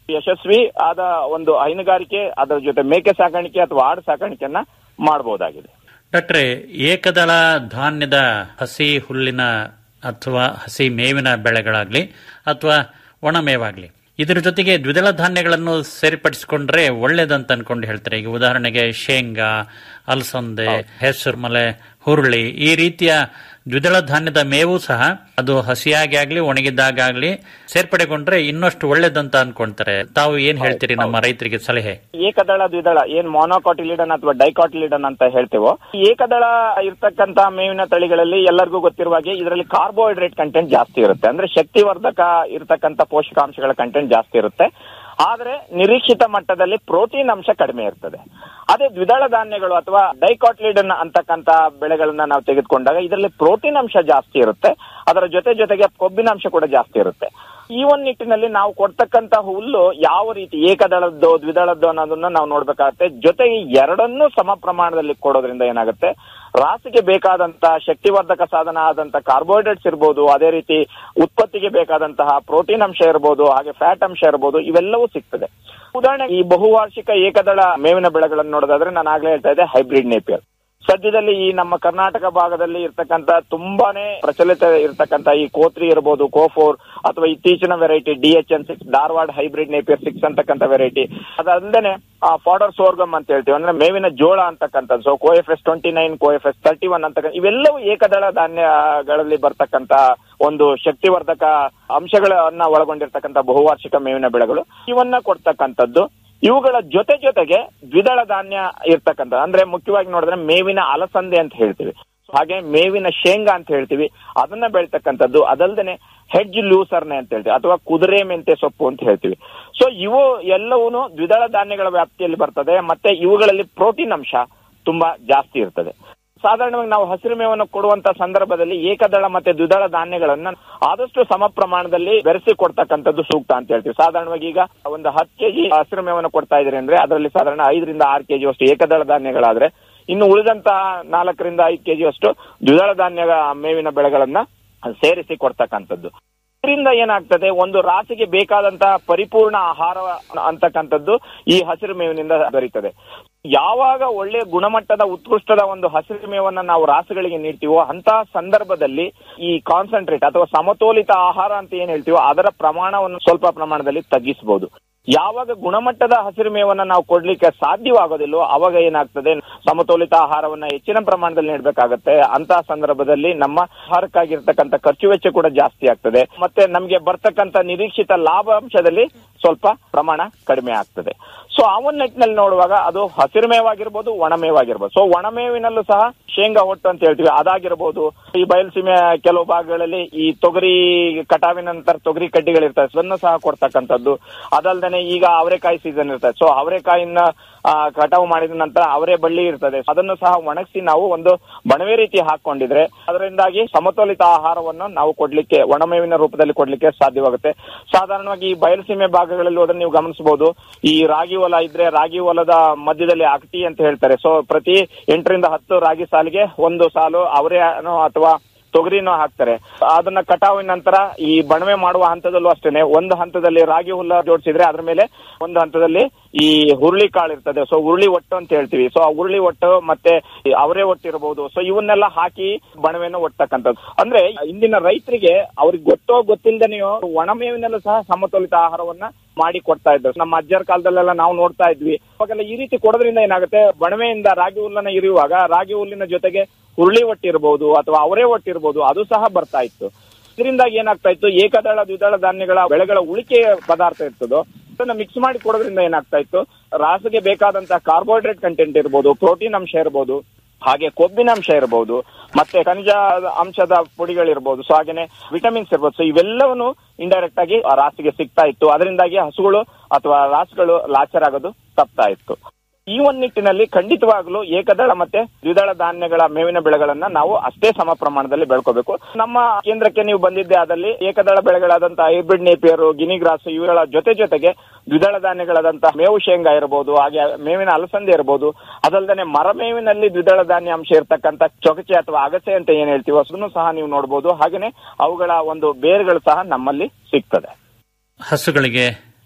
ಯಶಸ್ವಿ ಆದ ಒಂದು ಹೈನುಗಾರಿಕೆ ಅದರ ಜೊತೆ ಮೇಕೆ ಸಾಕಾಣಿಕೆ ಅಥವಾ ಆಡು ಸಾಕಾಣಿಕೆಯನ್ನ ಮಾಡಬಹುದಾಗಿದೆ ಡಾಕ್ಟ್ರೆ ಏಕದಳ ಧಾನ್ಯದ ಹಸಿ ಹುಲ್ಲಿನ ಅಥವಾ ಹಸಿ ಮೇವಿನ ಬೆಳೆಗಳಾಗ್ಲಿ ಅಥವಾ ಒಣ ಮೇವಾಗ್ಲಿ ಇದರ ಜೊತೆಗೆ ದ್ವಿದಳ ಧಾನ್ಯಗಳನ್ನು ಸೇರ್ಪಡಿಸಿಕೊಂಡ್ರೆ ಒಳ್ಳೇದಂತ ಅನ್ಕೊಂಡು ಹೇಳ್ತಾರೆ ಈಗ ಉದಾಹರಣೆಗೆ ಶೇಂಗಾ ಅಲಸಂದೆ ಹೆಸರುಮಲೆ ಹುರುಳಿ ಈ ರೀತಿಯ ದ್ವಿದಳ ಧಾನ್ಯದ ಮೇವು ಸಹ ಅದು ಹಸಿಯಾಗಿ ಆಗ್ಲಿ ಒಣಗಿದ್ದಾಗಲಿ ಸೇರ್ಪಡೆಗೊಂಡ್ರೆ ಇನ್ನಷ್ಟು ಒಳ್ಳೇದಂತ ಅನ್ಕೊಂತಾರೆ ತಾವು ಏನ್ ಹೇಳ್ತೀರಿ ನಮ್ಮ ರೈತರಿಗೆ ಸಲಹೆ ಏಕದಳ ದ್ವಿದಳ ಏನ್ ಮೊನೋಕಾಟಿಲಿಡನ್ ಅಥವಾ ಡೈಕಾಟಿಲಿಡನ್ ಅಂತ ಹೇಳ್ತೇವೋ ಈ ಏಕದಳ ಇರ್ತಕ್ಕಂತ ಮೇವಿನ ತಳಿಗಳಲ್ಲಿ ಎಲ್ಲರಿಗೂ ಗೊತ್ತಿರುವ ಹಾಗೆ ಇದರಲ್ಲಿ ಕಾರ್ಬೋಹೈಡ್ರೇಟ್ ಕಂಟೆಂಟ್ ಜಾಸ್ತಿ ಇರುತ್ತೆ ಅಂದ್ರೆ ಶಕ್ತಿವರ್ಧಕ ಇರ್ತಕ್ಕಂತ ಪೋಷಕಾಂಶಗಳ ಕಂಟೆಂಟ್ ಜಾಸ್ತಿ ಇರುತ್ತೆ ಆದ್ರೆ ನಿರೀಕ್ಷಿತ ಮಟ್ಟದಲ್ಲಿ ಪ್ರೋಟೀನ್ ಅಂಶ ಕಡಿಮೆ ಇರ್ತದೆ ಅದೇ ದ್ವಿದಳ ಧಾನ್ಯಗಳು ಅಥವಾ ಡೈಕಾಟ್ಲಿಡನ್ ಅಂತಕ್ಕಂತ ಬೆಳೆಗಳನ್ನ ನಾವು ತೆಗೆದುಕೊಂಡಾಗ ಇದರಲ್ಲಿ ಪ್ರೋಟೀನ್ ಅಂಶ ಜಾಸ್ತಿ ಇರುತ್ತೆ ಅದರ ಜೊತೆ ಜೊತೆಗೆ ಕೊಬ್ಬಿನ ಅಂಶ ಕೂಡ ಜಾಸ್ತಿ ಇರುತ್ತೆ ಈ ಒಂದು ನಿಟ್ಟಿನಲ್ಲಿ ನಾವು ಕೊಡ್ತಕ್ಕಂತ ಹುಲ್ಲು ಯಾವ ರೀತಿ ಏಕದಳದ್ದು ದ್ವಿದಳದ್ದು ಅನ್ನೋದನ್ನ ನಾವು ನೋಡ್ಬೇಕಾಗತ್ತೆ ಜೊತೆಗೆ ಎರಡನ್ನೂ ಸಮ ಪ್ರಮಾಣದಲ್ಲಿ ಕೊಡೋದ್ರಿಂದ ಏನಾಗುತ್ತೆ ರಾಸಿಗೆ ಬೇಕಾದಂತ ಶಕ್ತಿವರ್ಧಕ ಸಾಧನ ಆದಂತ ಕಾರ್ಬೋಹೈಡ್ರೇಟ್ಸ್ ಇರ್ಬೋದು ಅದೇ ರೀತಿ ಉತ್ಪತ್ತಿಗೆ ಬೇಕಾದಂತಹ ಪ್ರೋಟೀನ್ ಅಂಶ ಇರ್ಬೋದು ಹಾಗೆ ಫ್ಯಾಟ್ ಅಂಶ ಇರ್ಬೋದು ಇವೆಲ್ಲವೂ ಸಿಗ್ತದೆ ಉದಾಹರಣೆ ಈ ಬಹುವಾರ್ಷಿಕ ಏಕದಳ ಮೇವಿನ ಬೆಳೆಗಳನ್ನು ನೋಡೋದಾದ್ರೆ ನಾನು ಆಗ್ಲೇ ಹೇಳ್ತಾ ಇದ್ದೆ ಹೈಬ್ರಿಡ್ ನೇಪಿಯರ್ ಸದ್ಯದಲ್ಲಿ ಈ ನಮ್ಮ ಕರ್ನಾಟಕ ಭಾಗದಲ್ಲಿ ಇರ್ತಕ್ಕಂತ ತುಂಬಾನೇ ಪ್ರಚಲಿತ ಇರ್ತಕ್ಕಂತ ಈ ಕೋತ್ರಿ ಇರಬಹುದು ಕೋಫೋರ್ ಅಥವಾ ಇತ್ತೀಚಿನ variety D H N six Dharwad hybrid napier six ಅಂತಕ್ಕಂಥ ವೆರೈಟಿ ಅದಲ್ಲದೆ ಫಾಡರ್ ಸೋರ್ಗಮ್ ಅಂತ ಹೇಳ್ತೀವಿ ಅಂದ್ರೆ ಮೇವಿನ ಜೋಳ ಅಂತಕ್ಕಂಥದ್ದು so CO F S twenty nine CO F S thirty one ಅಂತಕ್ಕಂಥ ಇವೆಲ್ಲವೂ ಏಕದಳ ಧಾನ್ಯಗಳಲ್ಲಿ ಬರ್ತಕ್ಕಂತ ಒಂದು ಶಕ್ತಿವರ್ಧಕ ಅಂಶಗಳನ್ನ ಒಳಗೊಂಡಿರ್ತಕ್ಕಂಥ ಬಹುವಾರ್ಷಿಕ ಮೇವಿನ ಬೆಳೆಗಳು ಇವನ್ನ ಕೊಡ್ತಕ್ಕಂಥದ್ದು ಇವುಗಳ ಜೊತೆ ಜೊತೆಗೆ ದ್ವಿದಳ ಧಾನ್ಯ ಇರ್ತಕ್ಕಂಥ ಅಂದ್ರೆ ಮುಖ್ಯವಾಗಿ ನೋಡಿದ್ರೆ ಮೇವಿನ ಅಲಸಂದೆ ಅಂತ ಹೇಳ್ತೀವಿ ಹಾಗೆ ಮೇವಿನ ಶೇಂಗಾ ಅಂತ ಹೇಳ್ತೀವಿ ಅದನ್ನ ಬೆಳ್ತಕ್ಕಂಥದ್ದು ಅದಲ್ದೇನೆ ಹೆಡ್ಜ್ ಲೂಸರ್ನೆ ಅಂತ ಹೇಳ್ತೀವಿ ಅಥವಾ ಕುದುರೆ ಮೆಂತೆ ಸೊಪ್ಪು ಅಂತ ಹೇಳ್ತೀವಿ ಸೊ ಇವು ಎಲ್ಲವೂ ದ್ವಿದಳ ಧಾನ್ಯಗಳ ವ್ಯಾಪ್ತಿಯಲ್ಲಿ ಬರ್ತದೆ ಮತ್ತೆ ಇವುಗಳಲ್ಲಿ ಪ್ರೋಟೀನ್ ಅಂಶ ತುಂಬಾ ಜಾಸ್ತಿ ಇರ್ತದೆ ಸಾಧಾರಣವಾಗಿ ನಾವು ಹಸಿರು ಮೇವನ್ನು ಕೊಡುವಂತ ಸಂದರ್ಭದಲ್ಲಿ ಏಕದಳ ಮತ್ತೆ ದ್ವಿದಳ ಧಾನ್ಯಗಳನ್ನ ಆದಷ್ಟು ಸಮ ಪ್ರಮಾಣದಲ್ಲಿ ಬೆರೆಸಿ ಕೊಡ್ತಕ್ಕಂಥದ್ದು ಸೂಕ್ತ ಅಂತ ಹೇಳ್ತೀವಿ ಸಾಧಾರಣವಾಗಿ ಈಗ ಒಂದು ಹತ್ತು ಕೆಜಿ ಹಸಿರು ಮೇವನ್ನು ಕೊಡ್ತಾ ಇದ್ರಿ ಅಂದ್ರೆ ಅದರಲ್ಲಿ ಸಾಧಾರಣ ಐದರಿಂದ ಆರು ಕೆಜಿ ಅಷ್ಟು ಏಕದಳ ಧಾನ್ಯಗಳಾದ್ರೆ ಇನ್ನು ಉಳಿದಂತಹ ನಾಲ್ಕರಿಂದ ಐದು ಕೆಜಿ ಅಷ್ಟು ದ್ವಿದಳ ಧಾನ್ಯ ಮೇವಿನ ಬೆಳೆಗಳನ್ನ ಸೇರಿಸಿ ಕೊಡ್ತಕ್ಕಂಥದ್ದು ಇದರಿಂದ ಏನಾಗ್ತದೆ ಒಂದು ರಾಸಿಗೆ ಬೇಕಾದಂತಹ ಪರಿಪೂರ್ಣ ಆಹಾರ ಅಂತಕ್ಕಂಥದ್ದು ಈ ಹಸಿರು ಮೇವಿನಿಂದ ದೊರೀತದೆ ಯಾವಾಗ ಒಳ್ಳೆಯ ಗುಣಮಟ್ಟದ ಉತ್ಕೃಷ್ಟದ ಒಂದು ಹಸಿರು ಮೇವನ್ನ ನಾವು ರಾಸುಗಳಿಗೆ ನೀಡ್ತೀವೋ ಅಂತಹ ಸಂದರ್ಭದಲ್ಲಿ ಈ ಕಾನ್ಸಂಟ್ರೇಟ್ ಅಥವಾ ಸಮತೋಲಿತ ಆಹಾರ ಅಂತ ಏನ್ ಹೇಳ್ತೀವೋ ಅದರ ಪ್ರಮಾಣವನ್ನು ಸ್ವಲ್ಪ ಪ್ರಮಾಣದಲ್ಲಿ ತಗ್ಗಿಸಬಹುದು ಯಾವಾಗ ಗುಣಮಟ್ಟದ ಹಸಿರು ಮೇವನ್ನ ನಾವು ಕೊಡ್ಲಿಕ್ಕೆ ಸಾಧ್ಯವಾಗೋದಿಲ್ಲೋ ಅವಾಗ ಏನಾಗ್ತದೆ ಸಮತೋಲಿತ ಆಹಾರವನ್ನ ಹೆಚ್ಚಿನ ಪ್ರಮಾಣದಲ್ಲಿ ನೀಡಬೇಕಾಗತ್ತೆ ಅಂತಹ ಸಂದರ್ಭದಲ್ಲಿ ನಮ್ಮ ಆಹಾರಕ್ಕಾಗಿರ್ತಕ್ಕಂಥ ಖರ್ಚು ವೆಚ್ಚ ಕೂಡ ಜಾಸ್ತಿ ಆಗ್ತದೆ ಮತ್ತೆ ನಮಗೆ ಬರ್ತಕ್ಕಂಥ ನಿರೀಕ್ಷಿತ ಲಾಭಾಂಶದಲ್ಲಿ ಸ್ವಲ್ಪ ಪ್ರಮಾಣ ಕಡಿಮೆ ಆಗ್ತದೆ ಸೊ ಆ ಒಂದು ನಿಟ್ಟಿನಲ್ಲಿ ನೋಡುವಾಗ ಅದು ಹಸಿರು ಮೇವಾಗಿರ್ಬೋದು ಒಣಮೇವಾಗಿರ್ಬೋದು ಸೊ ಒಣಮೇವಿನಲ್ಲೂ ಸಹ ಶೇಂಗಾ ಹೊಟ್ಟು ಅಂತ ಹೇಳ್ತೀವಿ ಅದಾಗಿರ್ಬೋದು ಈ ಬಯಲುಸೀಮೆ ಕೆಲವು ಭಾಗಗಳಲ್ಲಿ ಈ ತೊಗರಿ ಕಟಾವಿನ ನಂತರ ತೊಗರಿ ಕಡ್ಡಿಗಳಿರ್ತವೆ ಅದನ್ನು ಸಹ ಕೊಡ್ತಕ್ಕಂಥದ್ದು ಅದಲ್ದೇನೆ ಈಗ ಅವರೆಕಾಯಿ ಸೀಸನ್ ಇರ್ತದೆ ಸೊ ಅವರೆಕಾಯಿನ ಆ, ಕಟಾವು ಮಾಡಿದ ನಂತರ ಅವರೇ ಬಳ್ಳಿ ಇರ್ತದೆ ಅದನ್ನು ಸಹ ಒಣಗಿಸಿ ನಾವು ಒಂದು ಬಣವೆ ರೀತಿ ಹಾಕೊಂಡಿದ್ರೆ ಅದರಿಂದಾಗಿ ಸಮತೋಲಿತ ಆಹಾರವನ್ನು ನಾವು ಕೊಡ್ಲಿಕ್ಕೆ ಒಣಮೇವಿನ ರೂಪದಲ್ಲಿ ಕೊಡ್ಲಿಕ್ಕೆ ಸಾಧ್ಯವಾಗುತ್ತೆ ಸಾಧಾರಣವಾಗಿ ಈ ಬಯಲುಸೀಮೆ ಭಾಗಗಳಲ್ಲಿ ಹೋದ್ರೆ ನೀವು ಗಮನಿಸಬಹುದು ಈ ರಾಗಿ ಹೊಲ ಇದ್ರೆ ರಾಗಿ ಹೊಲದ ಮಧ್ಯದಲ್ಲಿ ಅಗಟಿ ಅಂತ ಹೇಳ್ತಾರೆ ಸೊ ಪ್ರತಿ ಎಂಟರಿಂದ ಹತ್ತು ರಾಗಿ ಸಾಲಿಗೆ ಒಂದು ಸಾಲು ಅವರೇ ಅಥವಾ ತೊಗರಿನೂ ಹಾಕ್ತಾರೆ ಅದನ್ನ ಕಟಾವಿನ ನಂತರ ಈ ಬಣವೆ ಮಾಡುವ ಹಂತದಲ್ಲೂ ಅಷ್ಟೇನೆ ಒಂದು ಹಂತದಲ್ಲಿ ರಾಗಿ ಹುಲ್ಲ ಜೋಡಿಸಿದ್ರೆ ಅದ್ರ ಮೇಲೆ ಒಂದು ಹಂತದಲ್ಲಿ ಈ ಹುರುಳಿ ಕಾಳು ಇರ್ತದೆ ಸೊ ಹುರುಳಿ ಒಟ್ಟು ಅಂತ ಹೇಳ್ತೀವಿ ಸೊ ಆ ಹುರುಳಿ ಒಟ್ಟು ಮತ್ತೆ ಈ ಅವರೇ ಒಟ್ಟು ಇರಬಹುದು ಸೊ ಇವನ್ನೆಲ್ಲ ಹಾಕಿ ಬಣವೆಯನ್ನು ಒಟ್ಟತಕ್ಕಂಥದ್ದು ಅಂದ್ರೆ ಇಂದಿನ ರೈತರಿಗೆ ಅವ್ರಿಗೆ ಗೊತ್ತೋ ಗೊತ್ತಿಲ್ಲದನೆಯೋ ಒಣಮೇವಿನಲ್ಲೂ ಸಹ ಸಮತೋಲಿತ ಆಹಾರವನ್ನ ಮಾಡಿ ಕೊಡ್ತಾ ಇದ್ರು ನಮ್ಮ ಅಜ್ಜರ ಕಾಲದಲ್ಲೆಲ್ಲ ನಾವು ನೋಡ್ತಾ ಇದ್ವಿ ಅವಾಗೆಲ್ಲ ಈ ರೀತಿ ಕೊಡೋದ್ರಿಂದ ಏನಾಗುತ್ತೆ ಬಣವೆಯಿಂದ ರಾಗಿ ಹುಲ್ಲನ್ನ ಇರುವಾಗ ರಾಗಿ ಹುಲ್ಲಿನ ಜೊತೆಗೆ ಹುರುಳಿ ಒಟ್ಟಿರ್ಬೋದು ಅಥವಾ ಅವರೇ ಒಟ್ಟಿರ್ಬೋದು ಅದು ಸಹ ಬರ್ತಾ ಇತ್ತು ಇದರಿಂದಾಗಿ ಏನಾಗ್ತಾ ಇತ್ತು ಏಕದಳ ದ್ವಿದಳ ಧಾನ್ಯಗಳ ಬೆಳೆಗಳ ಉಳಿಕೆ ಪದಾರ್ಥ ಇರ್ತದೋ ಅದನ್ನ ಮಿಕ್ಸ್ ಮಾಡಿ ಕೊಡೋದ್ರಿಂದ ಏನಾಗ್ತಾ ಇತ್ತು ರಾಸಿಗೆ ಬೇಕಾದಂತಹ ಕಾರ್ಬೋಹೈಡ್ರೇಟ್ ಕಂಟೆಂಟ್ ಇರ್ಬೋದು ಪ್ರೋಟೀನ್ ಅಂಶ ಇರ್ಬೋದು ಹಾಗೆ ಕೊಬ್ಬಿನ ಅಂಶ ಇರಬಹುದು ಮತ್ತೆ ಖನಿಜ ಅಂಶದ ಪುಡಿಗಳಿರ್ಬೋದು ಸೊ ಹಾಗೇನೆ ವಿಟಮಿನ್ಸ್ ಇರ್ಬೋದು ಸೊ ಇವೆಲ್ಲವನ್ನು ಇಂಡೈರೆಕ್ಟ್ ಆಗಿ ಆ ರಾಸಿಗೆ ಸಿಗ್ತಾ ಇತ್ತು ಅದರಿಂದಾಗಿ ಹಸುಗಳು ಅಥವಾ ರಾಸುಗಳು ಲಾಚರ್ ಆಗೋದು ತಪ್ತಾ ಇತ್ತು ಈ ಒಂದು ನಿಟ್ಟಿನಲ್ಲಿ ಖಂಡಿತವಾಗ್ಲೂ ಏಕದಳ ಮತ್ತೆ ದ್ವಿದಳ ಧಾನ್ಯಗಳ ಮೇವಿನ ಬೆಳೆಗಳನ್ನ ನಾವು ಅಷ್ಟೇ ಸಮ ಪ್ರಮಾಣದಲ್ಲಿ ಬೆಳ್ಕೋಬೇಕು ನಮ್ಮ ಕೇಂದ್ರಕ್ಕೆ ನೀವು ಬಂದಿದ್ದೆ ಅದಲ್ಲಿ ಏಕದಳ ಬೆಳೆಗಳಾದಂತಹ ಹೈಬ್ರಿಡ್ ನೇಪಿಯರು ಗಿನಿಗ್ರಾಸ್ ಇವುಗಳ ಜೊತೆ ಜೊತೆಗೆ ದ್ವಿದಳ ಧಾನ್ಯಗಳಾದಂತಹ ಮೇವು ಶೇಂಗಾ ಇರಬಹುದು ಹಾಗೆ ಮೇವಿನ ಅಲಸಂದೆ ಇರಬಹುದು ಅದಲ್ಲದೆ ಮರಮೇವಿನಲ್ಲಿ ದ್ವಿದಳ ಧಾನ್ಯ ಅಂಶ ಇರತಕ್ಕಂತ ಚೊಕಚೆ ಅಥವಾ ಅಗಸೆ ಅಂತ ಏನ್ ಹೇಳ್ತೀವೋ ಅದನ್ನು ಸಹ ನೀವು ನೋಡಬಹುದು ಹಾಗೇನೆ ಅವುಗಳ ಒಂದು ಬೇರುಗಳು ಸಹ ನಮ್ಮಲ್ಲಿ ಸಿಗ್ತದೆ ಹಸುಗಳಿಗೆ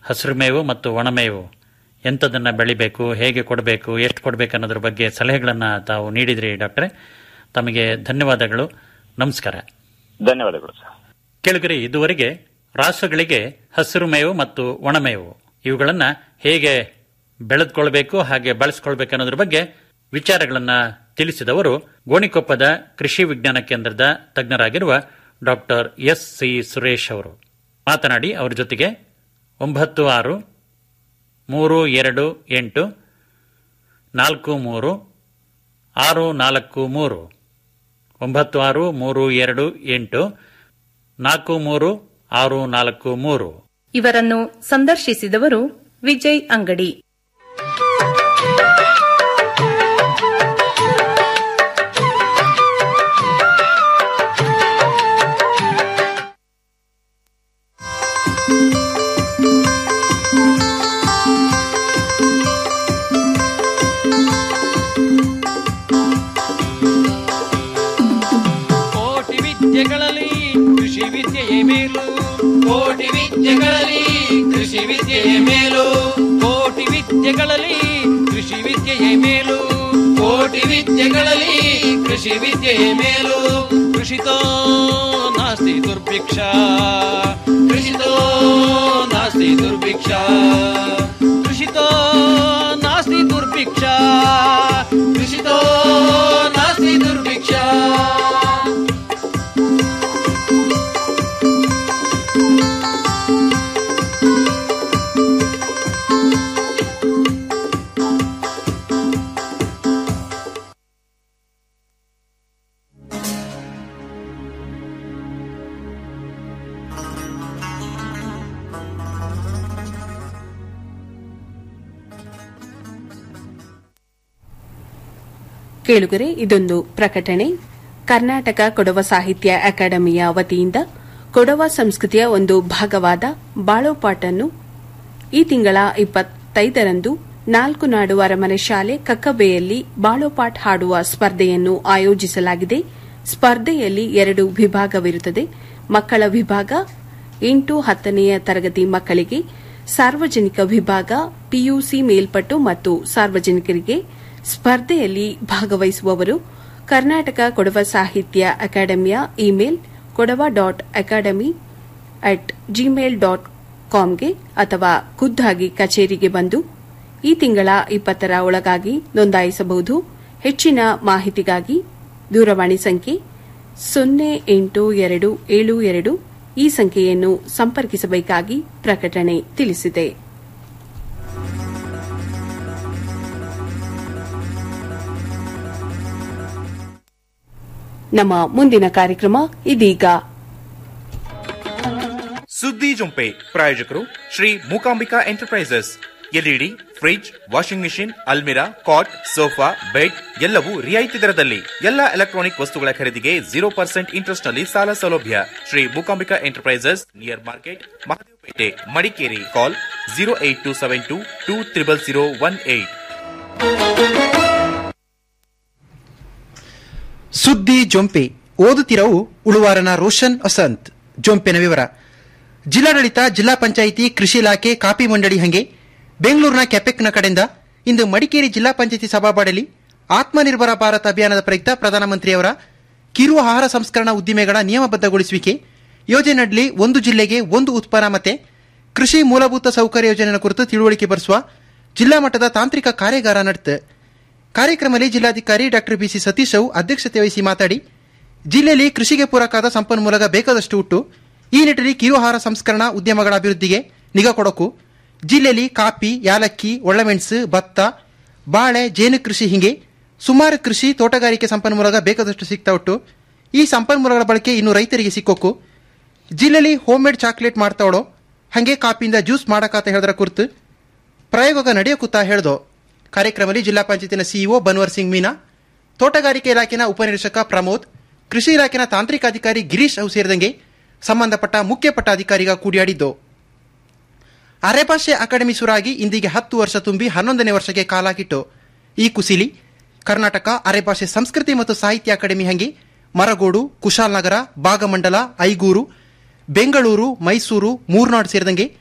ಹಸಿರು ಮೇವು ಮತ್ತು ಒಣಮೇವು ಎಂಥದನ್ನ ಬೆಳಿಬೇಕು ಹೇಗೆ ಕೊಡಬೇಕು ಎಷ್ಟು ಕೊಡಬೇಕು ಅನ್ನೋದ್ರ ಬಗ್ಗೆ ಸಲಹೆಗಳನ್ನು ತಾವು ನೀಡಿದ್ರಿ ಡಾಕ್ಟ್ರೆ ತಮಗೆ ಧನ್ಯವಾದಗಳು ನಮಸ್ಕಾರ ಧನ್ಯವಾದಗಳು ಸರ್ ಕೆಳಗರೆ ಇದುವರೆಗೆ ರಾಸುಗಳಿಗೆ ಹಸಿರು ಮೇವು ಮತ್ತು ಒಣಮೇವು ಇವುಗಳನ್ನ ಹೇಗೆ ಬೆಳೆದುಕೊಳ್ಬೇಕು ಹಾಗೆ ಬಳಸ್ಕೊಳ್ಬೇಕು ಅನ್ನೋದ್ರ ಬಗ್ಗೆ ವಿಚಾರಗಳನ್ನ ತಿಳಿಸಿದವರು ಗೋಣಿಕೊಪ್ಪದ ಕೃಷಿ ವಿಜ್ಞಾನ ಕೇಂದ್ರದ ತಜ್ಞರಾಗಿರುವ ಡಾಕ್ಟರ್ ಎಸ್ ಸಿ ಸುರೇಶ್ ಅವರು ಮಾತನಾಡಿ ಅವರ ಜೊತೆಗೆ ಒಂಬತ್ತು ಆರು ಮೂರು ಎರಡು ಎಂಟು ನಾಲ್ಕು ಮೂರು ಆರು ನಾಲ್ಕು ಮೂರು ಒಂಬತ್ತು ಆರು ಮೂರು ಎರಡು ಎಂಟು ನಾಲ್ಕು ಮೂರು ಆರು ನಾಲ್ಕು ಮೂರು ಇವರನ್ನು ಸಂದರ್ಶಿಸಿದವರು ವಿಜಯ್ ಅಂಗಡಿ ಕೋಟಿ ವಿದ್ಯೆಗಳಲ್ಲಿ ಕೃಷಿ ವಿದ್ಯೆಯೇ ಮೇಲು ಕೋಟಿ ವಿದ್ಯೆಗಳಲ್ಲಿ ಕೃಷಿ ವಿದ್ಯೆಯೇ ಮೇಲು ಕೋಟಿ ವಿದ್ಯೆಗಳಲ್ಲಿ ಕೃಷಿ ವಿದ್ಯೆಯೇ ಮೇಲು ಕೋಟಿ ವಿದ್ಯೆಗಳಲ್ಲಿ ಕೃಷಿ ವಿದ್ಯೆಯೇ ಮೇಲು ಕೃಷಿತೋ ನಾಸ್ತಿ ದುರ್ಭಿಕ್ಷ ಕೃಷಿತೋ ನಾಸ್ತಿ ದುರ್ಭಿಕ್ಷ ಕೃಷಿತೋ ನಾಸ್ತಿ ದುರ್ಭಿಕ್ಷ ಕೃಷಿತೋ ನಾಸ್ತಿ ದುರ್ಭಿಕ್ಷ ಕೇಳುಗರೆ ಇದೊಂದು ಪ್ರಕಟಣೆ ಕರ್ನಾಟಕ ಕೊಡವ ಸಾಹಿತ್ಯ ಅಕಾಡೆಮಿಯ ವತಿಯಿಂದ ಕೊಡವ ಸಂಸ್ಕೃತಿಯ ಒಂದು ಭಾಗವಾದ ಬಾಳೋಪಾಟನ್ನು ಈ ತಿಂಗಳ ಇಪ್ಪತ್ತೈದರಂದು ನಾಲ್ಕು ನಾಡು ಅರಮನೆ ಶಾಲೆ ಕಕ್ಕಬೆಯಲ್ಲಿ ಬಾಳೋಪಾಟ್ ಹಾಡುವ ಸ್ಪರ್ಧೆಯನ್ನು ಆಯೋಜಿಸಲಾಗಿದೆ ಸ್ಪರ್ಧೆಯಲ್ಲಿ ಎರಡು ವಿಭಾಗವಿರುತ್ತದೆ ಮಕ್ಕಳ ವಿಭಾಗ ಎಂಟು ಹತ್ತನೆಯ ತರಗತಿ ಮಕ್ಕಳಿಗೆ ಸಾರ್ವಜನಿಕ ವಿಭಾಗ ಪಿಯುಸಿ ಮೇಲ್ಪಟ್ಟು ಮತ್ತು ಸಾರ್ವಜನಿಕರಿಗೆ ಸ್ಪರ್ಧೆಯಲ್ಲಿ ಭಾಗವಹಿಸುವವರು ಕರ್ನಾಟಕ ಕೊಡವ ಸಾಹಿತ್ಯ ಅಕಾಡೆಮಿಯ email Kodava dot academy at Gmail dot ಕಾಮ್ಗೆ ಅಥವಾ ಖುದ್ದಾಗಿ ಕಚೇರಿಗೆ ಬಂದು ಈ ತಿಂಗಳ ಇಪ್ಪತ್ತರ ಒಳಗಾಗಿ ನೋಂದಾಯಿಸಬಹುದು ಹೆಚ್ಚಿನ ಮಾಹಿತಿಗಾಗಿ ದೂರವಾಣಿ ಸಂಖ್ಯೆ ಸೊನ್ನೆ ಎಂಟು ಎರಡು ಏಳು ಎರಡು ಈ ಸಂಖ್ಯೆಯನ್ನು ಸಂಪರ್ಕಿಸಬೇಕಾಗಿ ಪ್ರಕಟಣೆ ತಿಳಿಸಿದೆ ನಮ್ಮ ಮುಂದಿನ ಕಾರ್ಯಕ್ರಮ ಇದೀಗ ಸುದ್ದಿ ಜೊಂಪೆ ಪ್ರಾಯೋಜಕರು Shri Mookambika enterprises LED fridge washing machine ಅಲ್ಮಿರಾ ಕಾಟ್ ಸೋಫಾ ಬೆಡ್ ಎಲ್ಲವೂ ರಿಯಾಯಿತಿ ದರದಲ್ಲಿ ಎಲ್ಲ ಎಲೆಕ್ಟ್ರಾನಿಕ್ ವಸ್ತುಗಳ ಖರೀದಿಗೆ ಜೀರೋ ಪರ್ಸೆಂಟ್ ಇಂಟ್ರೆಸ್ಟ್ ನಲ್ಲಿ ಸಾಲ ಸೌಲಭ್ಯ Shri Mookambika enterprises near market Mahadevapete Madikeri call zero eight two seven two two triple zero one eight ಸುದ್ದಿ ಜೊಂಪೆ ಓದುತ್ತಿರವು ಉಳುವಾರನ ರೋಷನ್ ವಸಂತ್ ಜೊಂಪೆನ ವಿವರ ಜಿಲ್ಲಾಡಳಿತ ಜಿಲ್ಲಾ ಪಂಚಾಯಿತಿ ಕೃಷಿ ಇಲಾಖೆ ಕಾಪಿ ಮಂಡಳಿ ಹಂಗೆ ಬೆಂಗಳೂರಿನ ಕೆಪೆಕ್ನ ಕಡೆಯಿಂದ ಇಂದು ಮಡಿಕೇರಿ ಜಿಲ್ಲಾ ಪಂಚಾಯಿತಿ ಸಭಾಬಾಡಲಿ ಆತ್ಮನಿರ್ಭರ ಭಾರತ ಅಭಿಯಾನದ ಪ್ರಯುಕ್ತ ಪ್ರಧಾನಮಂತ್ರಿಯವರ ಕಿರು ಆಹಾರ ಸಂಸ್ಕರಣಾ ಉದ್ದಿಮೆಗಳ ನಿಯಮಬದ್ಧಗೊಳಿಸುವಿಕೆ ಯೋಜನೆಯಲ್ಲಿ ಒಂದು ಜಿಲ್ಲೆಗೆ ಒಂದು ಉತ್ಪನ್ನ ಮತ್ತೆ ಕೃಷಿ ಮೂಲಭೂತ ಸೌಕರ್ಯ ಯೋಜನೆ ಕುರಿತು ತಿಳುವಳಿಕೆ ಬರೆಸುವ ಜಿಲ್ಲಾ ಮಟ್ಟದ ತಾಂತ್ರಿಕ ಕಾರ್ಯಾಗಾರ ನಡೆತು ಕಾರ್ಯಕ್ರಮದಲ್ಲಿ ಜಿಲ್ಲಾಧಿಕಾರಿ ಡಾಕ್ಟರ್ ಬಿಸಿ ಸತೀಶ್ ಅವು ಅಧ್ಯಕ್ಷತೆ ವಹಿಸಿ ಮಾತಾಡಿ ಜಿಲ್ಲೆಯಲ್ಲಿ ಕೃಷಿಗೆ ಪೂರಕವಾದ ಸಂಪನ್ಮೂಲಗ ಬೇಕಾದಷ್ಟು ಉಟ್ಟು ಈ ನಿಟ್ಟಿನಲ್ಲಿ ಕಿರು ಆಹಾರ ಸಂಸ್ಕರಣಾ ಉದ್ಯಮಗಳ ಅಭಿವೃದ್ಧಿಗೆ ನಿಗಾ ಕೊಡಕು ಜಿಲ್ಲೆಯಲ್ಲಿ ಕಾಫಿ ಯಾಲಕ್ಕಿ ಒಳ್ಳಮೆಣಸು ಭತ್ತ ಬಾಳೆ ಜೇನು ಕೃಷಿ ಹಿಂಗೆ ಸುಮಾರು ಕೃಷಿ ತೋಟಗಾರಿಕೆ ಸಂಪನ್ಮೂಲಗ ಬೇಕಾದಷ್ಟು ಸಿಗ್ತಾ ಉಂಟು ಈ ಸಂಪನ್ಮೂಲಗಳ ಬಳಕೆ ಇನ್ನು ರೈತರಿಗೆ ಸಿಕ್ಕೋಕು ಜಿಲ್ಲೆಯಲ್ಲಿ ಹೋಮ್ ಮೇಡ್ ಚಾಕ್ಲೇಟ್ ಮಾಡ್ತಾವಳೋ ಹಂಗೆ ಕಾಪಿಯಿಂದ ಜ್ಯೂಸ್ ಮಾಡಕಾತ ಹೇಳಿದ್ರ ಕುರಿತು ಪ್ರಯೋಗ ನಡೆಯೋಕುತ್ತಾ ಹೇಳ್ದೋ ಕಾರ್ಯಕ್ರಮದಲ್ಲಿ ಜಿಲ್ಲಾ ಪಂಚಾಯತಿನ ಸಿಇಒ ಬನ್ವರ್ ಸಿಂಗ್ ಮೀನಾ ತೋಟಗಾರಿಕೆ ಇಲಾಖೆನ ಉಪನಿರೀಕ್ಷಕ ಪ್ರಮೋದ್ ಕೃಷಿ ಇಲಾಖೆನ ತಾಂತ್ರಿಕ ಅಧಿಕಾರಿ ಗಿರೀಶ್ ಅವು ಸೇರಿದಂಗೆ ಸಂಬಂಧಪಟ್ಟ ಮುಖ್ಯ ಪಟ್ಟಾಧಿಕಾರಿಗ ಕೂಡಿಯಾಡಿದ್ದು ಅರೆಭಾಷೆ ಅಕಾಡೆಮಿ ಸುರಾಗಿ ಇಂದಿಗೆ ಹತ್ತು ವರ್ಷ ತುಂಬಿ ಹನ್ನೊಂದನೇ ವರ್ಷಕ್ಕೆ ಕಾಲಾಗಿಟ್ಟು ಈ ಕುಸಿಲಿ ಕರ್ನಾಟಕ ಅರೆಭಾಷೆ ಸಂಸ್ಕೃತಿ ಮತ್ತು ಸಾಹಿತ್ಯ ಅಕಾಡೆಮಿ ಹಂಗೆ ಮರಗೋಡು ಕುಶಾಲನಗರ ಭಾಗಮಂಡಲ ಐಗೂರು ಬೆಂಗಳೂರು ಮೈಸೂರು ಮೂರ್ನಾಡು ಸೇರಿದಂಗೆ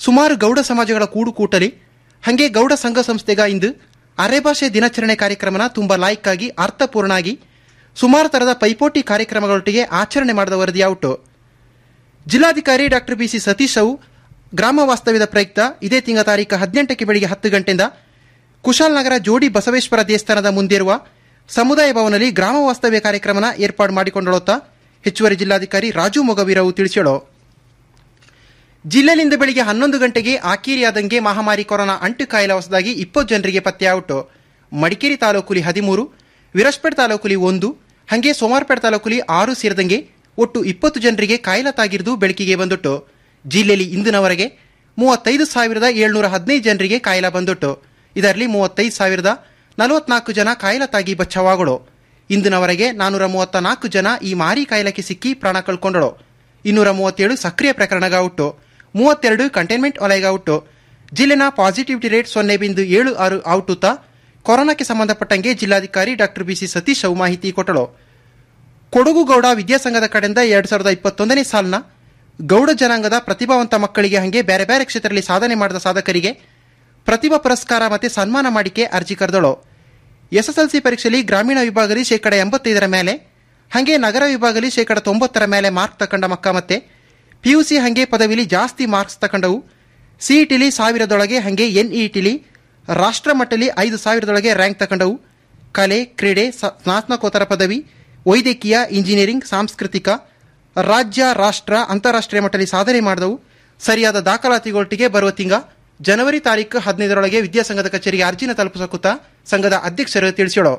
ಸುಮಾರು ಗೌಡ ಸಮಾಜಗಳ ಕೂಡುಕೂಟಲಿ ಹಂಗೆ ಗೌಡ ಸಂಘ ಸಂಸ್ಥೆಗ ಇಂದು ಅರೆಭಾಷೆ ದಿನಾಚರಣೆ ಕಾರ್ಯಕ್ರಮನ ತುಂಬ ಲಾಯಕ್ಕಾಗಿ ಅರ್ಥಪೂರ್ಣಾಗಿ ಸುಮಾರು ತರದ ಪೈಪೋಟಿ ಕಾರ್ಯಕ್ರಮಗಳೊಟ್ಟಿಗೆ ಆಚರಣೆ ಮಾಡಿದ ವರದಿಯಾವುಟು ಜಿಲ್ಲಾಧಿಕಾರಿ ಡಾಕ್ಟರ್ ಬಿಸಿ ಸತೀಶ್ ಅವು ಗ್ರಾಮ ವಾಸ್ತವ್ಯದ ಪ್ರಯುಕ್ತ ಇದೇ ತಿಂಗಳ ತಾರೀಕು ಹದಿನೆಂಟಕ್ಕೆ ಬೆಳಿಗ್ಗೆ ಹತ್ತು ಗಂಟೆಯಿಂದ ಕುಶಾಲನಗರ ಜೋಡಿ ಬಸವೇಶ್ವರ ದೇವಸ್ಥಾನದ ಮುಂದಿರುವ ಸಮುದಾಯ ಭವನದಲ್ಲಿ ಗ್ರಾಮ ವಾಸ್ತವ್ಯ ಕಾರ್ಯಕ್ರಮನ ಏರ್ಪಾಡು ಮಾಡಿಕೊಂಡಳುತ್ತಾ ಹೆಚ್ಚುವರಿ ಜಿಲ್ಲಾಧಿಕಾರಿ ರಾಜು ಮೊಗವೀರವು ತಿಳಿಸ್ಯಳು ಜಿಲ್ಲೆಯಲ್ಲಿಂದು ಬೆಳಿಗ್ಗೆ ಹನ್ನೊಂದು ಗಂಟೆಗೆ ಆಕೀರಿಯಾದಂಗೆ ಮಹಾಮಾರಿ ಕೊರೋನಾ ಅಂಟು ಕಾಯಿಲೆ ಹೊಸದಾಗಿ ಇಪ್ಪತ್ತು ಜನರಿಗೆ ಪತ್ತೆಯಾಯಿತು ಮಡಿಕೇರಿ ತಾಲೂಕುಲಿ ಹದಿಮೂರು ವಿರಸ್ಪೇಟ್ ತಾಲೂಕುಲಿ ಒಂದು ಹಂಗೆ ಸೋಮಾರ್ಪೇಟ್ ತಾಲೂಕುಲಿ ಆರು ಸೇರಿದಂಗೆ ಒಟ್ಟು ಇಪ್ಪತ್ತು ಜನರಿಗೆ ಕಾಯಿಲೆ ತಾಗಿರುವುದು ಬೆಳಕಿಗೆ ಬಂದುಟ್ಟು ಜಿಲ್ಲೆಯಲ್ಲಿ ಇಂದಿನವರೆಗೆ ಮೂವತ್ತೈದು ಸಾವಿರದ ಏಳ್ನೂರ ಹದಿನೈದು ಜನರಿಗೆ ಕಾಯಿಲೆ ಬಂದುಟ್ಟು ಇದರಲ್ಲಿ ಮೂವತ್ತೈದು ಸಾವಿರದ ನಲವತ್ನಾಲ್ಕು ಜನ ಕಾಯಿಲೆ ತಾಗಿ ಬಚಾವಾಗಳು ಇಂದಿನವರೆಗೆ ನಾನೂರ ಮೂವತ್ತ ನಾಲ್ಕು ಜನ ಈ ಮಾರಿ ಕಾಯಿಲೆಗೆ ಸಿಕ್ಕಿ ಪ್ರಾಣ ಕಳ್ಕೊಂಡಳು ಇನ್ನೂರ ಮೂವತ್ತೇಳು ಸಕ್ರಿಯ ಪ್ರಕರಣಗಾವುಟ್ಟು ಮೂವತ್ತೆರಡು ಕಂಟೈನ್ಮೆಂಟ್ ವಲಯಗಾವುಟ್ಟು ಜಿಲ್ಲೆನ ಪಾಸಿಟಿವಿಟಿ ರೇಟ್ ಸೊನ್ನೆ ಬಿಂದು ಏಳು ಆರು ಔಟುತ್ತಾ ಕೊರೋನಾಕ್ಕೆ ಸಂಬಂಧಪಟ್ಟಂಗೆ ಜಿಲ್ಲಾಧಿಕಾರಿ ಡಾಕ್ಟರ್ ಬಿಸಿ ಸತೀಶ್ ಅವು ಮಾಹಿತಿ ಕೊಟ್ಟಳು ಕೊಡಗು ಗೌಡ ವಿದ್ಯಾಸಂಘದ ಕಡೆಯಿಂದ ಎರಡ್ ಸಾವಿರದ ಇಪ್ಪತ್ತೊಂದನೇ ಸಾಲಿನ ಗೌಡ ಜನಾಂಗದ ಪ್ರತಿಭಾವಂತ ಮಕ್ಕಳಿಗೆ ಹಂಗೆ ಬೇರೆ ಬೇರೆ ಕ್ಷೇತ್ರದಲ್ಲಿ ಸಾಧನೆ ಮಾಡಿದ ಸಾಧಕರಿಗೆ ಪ್ರತಿಭಾ ಪುರಸ್ಕಾರ ಮತ್ತೆ ಸನ್ಮಾನ ಮಾಡಿಕೆ ಅರ್ಜಿ ಕರೆದಳು ಎಸ್ಎಸ್ಎಲ್ಸಿ ಪರೀಕ್ಷೆಯಲ್ಲಿ ಗ್ರಾಮೀಣ ವಿಭಾಗದಲ್ಲಿ ಶೇಕಡ ಎಂಬತ್ತೈದರ ಮೇಲೆ ಹಂಗೆ ನಗರ ವಿಭಾಗದಲ್ಲಿ ಶೇಕಡ ತೊಂಬತ್ತರ ಮೇಲೆ ಮಾರ್ಕ್ ತಕೊಂಡ ಮಕ್ಕ ಮತ್ತೆ ಪಿಯುಸಿ ಹಂಗೆ ಪದವಿಲಿ ಜಾಸ್ತಿ ಮಾರ್ಕ್ಸ್ ತಕೊಂಡವು ಸಿಇಟಿಲಿ ಸಾವಿರದೊಳಗೆ ಹಂಗೆ ಎನ್ಇಟಿಲಿ ರಾಷ್ಟ್ರ ಮಟ್ಟದಲ್ಲಿ ಐದು ಸಾವಿರದೊಳಗೆ ರ್ಯಾಂಕ್ ತಕೊಂಡವು ಕಲೆ ಕ್ರೀಡೆ ಸ- ಸ್ನಾತಕೋತ್ತರ ಪದವಿ ವೈದ್ಯಕೀಯ ಇಂಜಿನಿಯರಿಂಗ್ ಸಾಂಸ್ಕೃತಿಕ ರಾಜ್ಯ ರಾಷ್ಟ್ರ ಅಂತಾರಾಷ್ಟ್ರೀಯ ಮಟ್ಟದಲ್ಲಿ ಸಾಧನೆ ಮಾಡಿದವು ಸರಿಯಾದ ದಾಖಲಾತಿಗಳೊಟ್ಟಿಗೆ ಬರುವ ತಿಂಗ ಜನವರಿ ತಾರೀಕು ಹದಿನೈದರೊಳಗೆ ವಿದ್ಯಾಸಂಘದ ಕಚೇರಿಗೆ ಅರ್ಜಿನ ತಲುಪಿಸಕುತ್ತ ಸಂಘದ ಅಧ್ಯಕ್ಷರು ತಿಳಿಸಿಳು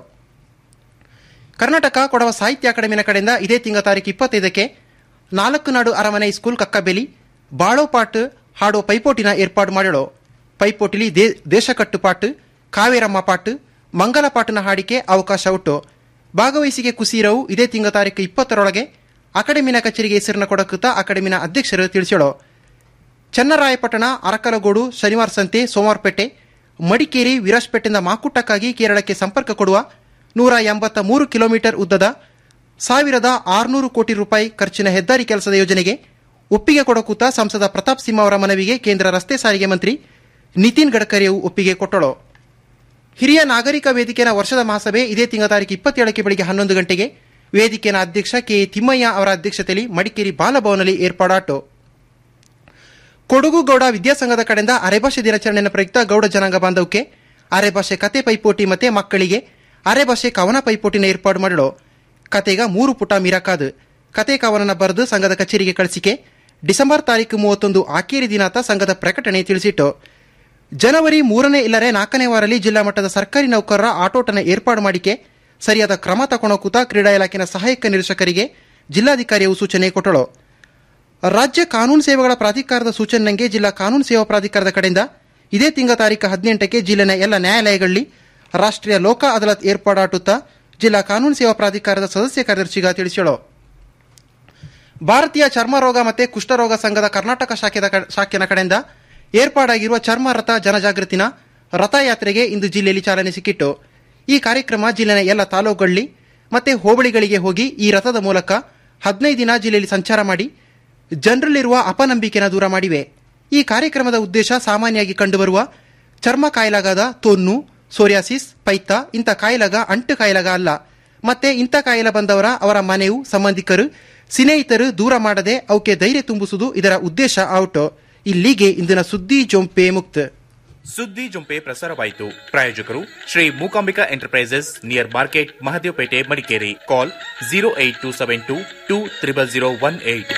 ಕರ್ನಾಟಕ ಕೊಡವ ಸಾಹಿತ್ಯ ಅಕಾಡೆಮಿನ ಕಡೆಯಿಂದ ಇದೇ ತಿಂಗಳ ತಾರೀಕು ಇಪ್ಪತ್ತೈದಕ್ಕೆ ನಾಲ್ಕು ನಾಡು ಅರಮನೆ ಸ್ಕೂಲ್ ಕಕ್ಕಬೆಲಿ ಬಾಳೋ ಪಾಟ್ ಹಾಡೋ ಪೈಪೋಟಿನ ಏರ್ಪಾಡು ಮಾಡಳು ಪೈಪೋಟಿಲಿ ದೇ ದೇಶ ಕಟ್ಟುಪಾಟು ಕಾವೇರಮ್ಮ ಪಾಟು ಮಂಗಲ ಪಾಟನ ಹಾಡಿಕೆ ಅವಕಾಶ ಉಂಟು ಭಾಗವಹಿಸಿಗೆ ಕುಸೀರವು ಇದೇ ತಿಂಗಳ ತಾರೀಕು ಇಪ್ಪತ್ತರೊಳಗೆ ಅಕಾಡೆಮಿನ ಕಚೇರಿಗೆ ಹೆಸರನ್ನು ಕೊಡಕುತ್ತಾ ಅಕಾಡೆಮಿನ ಅಧ್ಯಕ್ಷರು ತಿಳಿಸಳು ಚನ್ನರಾಯಪಟ್ಟಣ ಅರಕಲಗೋಡು ಶನಿವಾರ ಸಂತೆ ಸೋಮವಾರಪೇಟೆ ಮಡಿಕೇರಿ ವಿರಾಜ್ಪೇಟೆಯಿಂದ ಮಾಕುಟ್ಟಕ್ಕಾಗಿ ಕೇರಳಕ್ಕೆ ಸಂಪರ್ಕ ಕೊಡುವ ನೂರ ಎಂಬತ್ತ ಮೂರು ಕಿಲೋಮೀಟರ್ ಉದ್ದದ ಸಾವಿರದ ಆರುನೂರು ಕೋಟಿ ರೂಪಾಯಿ ಖರ್ಚಿನ ಹೆದ್ದಾರಿ ಕೆಲಸದ ಯೋಜನೆಗೆ ಒಪ್ಪಿಗೆ ಕೊಡಕೂತ ಸಂಸದ ಪ್ರತಾಪ್ ಸಿಂಹ ಅವರ ಮನವಿಗೆ ಕೇಂದ್ರ ರಸ್ತೆ ಸಾರಿಗೆ ಮಂತ್ರಿ ನಿತಿನ್ ಗಡ್ಕರಿಯು ಒಪ್ಪಿಗೆ ಕೊಟ್ಟಳು ಹಿರಿಯ ನಾಗರಿಕ ವೇದಿಕೆಯ ವರ್ಷದ ಮಹಾಸಭೆ ಇದೇ ತಿಂಗಳ ತಾರೀಕು ಇಪ್ಪತ್ತೇಳಕ್ಕೆ ಬೆಳಿಗ್ಗೆ ಹನ್ನೊಂದು ಗಂಟೆಗೆ ವೇದಿಕೆಯ ಅಧ್ಯಕ್ಷ ಕೆ ಎ ತಿಮ್ಮಯ್ಯ ಅವರ ಅಧ್ಯಕ್ಷತೆಯಲ್ಲಿ ಮಡಿಕೇರಿ ಬಾಲಭವನದಲ್ಲಿ ಏರ್ಪಾಡಾಟು ಕೊಡಗು ಗೌಡ ವಿದ್ಯಾಸಂಘದ ಕಡೆಯಿಂದ ಅರೆಭಾಷೆ ದಿನಾಚರಣೆಯ ಪ್ರಯುಕ್ತ ಗೌಡ ಜನಾಂಗ ಬಾಂಧವಕ್ಕೆ ಅರೆಭಾಷೆ ಕತೆ ಪೈಪೋಟಿ ಮತ್ತೆ ಮಕ್ಕಳಿಗೆ ಅರೆಭಾಷೆ ಕವನ ಪೈಪೋಟಿನ ಏರ್ಪಾಡು ಮಾಡಲು ಕತೆಗ ಮೂರು ಪುಟ ಮೀರಕಾದು ಕತೆ ಕವನನ ಬರೆದು ಸಂಘದ ಕಚೇರಿಗೆ ಕಳಿಸಿಕೆ ಡಿಸೆಂಬರ್ ತಾರೀಕು ಮೂವತ್ತೊಂದು ಆಕೇರಿ ದಿನಾತ ಸಂಘದ ಪ್ರಕಟಣೆ ತಿಳಿಸಿಟ್ಟು ಜನವರಿ ಮೂರನೇ ಇಲ್ಲರೆ ನಾಲ್ಕನೇ ವಾರಲ್ಲಿ ಜಿಲ್ಲಾ ಮಟ್ಟದ ಸರ್ಕಾರಿ ನೌಕರರ ಆಟೋಟನ ಏರ್ಪಾಡು ಮಾಡಿಕೆ ಸರಿಯಾದ ಕ್ರಮ ತಗೊಳಕೂತ ಕ್ರೀಡಾ ಇಲಾಖೆಯ ಸಹಾಯಕ ನಿರೀಕ್ಷಕರಿಗೆ ಜಿಲ್ಲಾಧಿಕಾರಿಯು ಸೂಚನೆ ಕೊಟ್ಟಳು ರಾಜ್ಯ ಕಾನೂನು ಸೇವೆಗಳ ಪ್ರಾಧಿಕಾರದ ಸೂಚನೆಗೆ ಜಿಲ್ಲಾ ಕಾನೂನು ಸೇವಾ ಪ್ರಾಧಿಕಾರದ ಕಡೆಯಿಂದ ಇದೇ ತಿಂಗಳ ತಾರೀಕು ಹದಿನೆಂಟಕ್ಕೆ ಜಿಲ್ಲೆನ ಎಲ್ಲ ನ್ಯಾಯಾಲಯಗಳಲ್ಲಿ ರಾಷ್ಟ್ರೀಯ ಲೋಕ ಅದಾಲತ್ ಏರ್ಪಾಡಾಟುತ್ತಾ ಜಿಲ್ಲಾ ಕಾನೂನು ಸೇವಾ ಪ್ರಾಧಿಕಾರದ ಸದಸ್ಯ ಕಾರ್ಯದರ್ಶಿಗ ತಿಳಿಸಳು ಭಾರತೀಯ ಚರ್ಮ ರೋಗ ಮತ್ತು ಕುಷ್ಠರೋಗ ಸಂಘದ ಕರ್ನಾಟಕ ಶಾಖೆದ ಕ- ಶಾಖೆನ ಕಡೆಯಿಂದ ಏರ್ಪಾಡಾಗಿರುವ ಚರ್ಮ ರಥ ಜನಜಾಗೃತಿನ ರಥಯಾತ್ರೆಗೆ ಇಂದು ಜಿಲ್ಲೆಯಲ್ಲಿ ಚಾಲನೆ ಸಿಕ್ಕಿತ್ತು ಈ ಕಾರ್ಯಕ್ರಮ ಜಿಲ್ಲೆನ ಎಲ್ಲ ತಾಲೂಕುಗಳಲ್ಲಿ ಮತ್ತೆ ಹೋಬಳಿಗಳಿಗೆ ಹೋಗಿ ಈ ರಥದ ಮೂಲಕ ಹದಿನೈದು ದಿನ ಜಿಲ್ಲೆಯಲ್ಲಿ ಸಂಚಾರ ಮಾಡಿ ಜನರಲ್ಲಿರುವ ಅಪನಂಬಿಕೆನ ದೂರ ಮಾಡಿವೆ ಈ ಕಾರ್ಯಕ್ರಮದ ಉದ್ದೇಶ ಸಾಮಾನ್ಯವಾಗಿ ಕಂಡುಬರುವ ಚರ್ಮ ಕಾಯಿಲಾಗದ ತೊನ್ನು ಸೋರಿಯಾಸಿಸ್ ಪೈತ್ತ ಇಂಥ ಕಾಯಿಲಾಗ ಅಂಟು ಕಾಯಿಲಾಗ ಅಲ್ಲ ಮತ್ತೆ ಇಂಥ ಕಾಯಿಲೆ ಬಂದವರ ಅವರ ಮನೆಯು ಸಂಬಂಧಿಕರು ಸ್ನೇಹಿತರು ದೂರ ಮಾಡದೆ ಅವಕ್ಕೆ ಧೈರ್ಯ ತುಂಬಿಸುವುದು ಇದರ ಉದ್ದೇಶ ಔಟ್ ಇಲ್ಲಿಗೆ ಇಂದಿನ ಸುದ್ದಿ ಜೊಂಪೆ ಮುಕ್ತ ಸುದ್ದಿ ಜುಂಪೆ ಪ್ರಸಾರವಾಯಿತು ಪ್ರಾಯೋಜಕರು Shri Mookambika enterprises near market Mahadevapete Madikeri call zero eight two seven two two triple zero one eight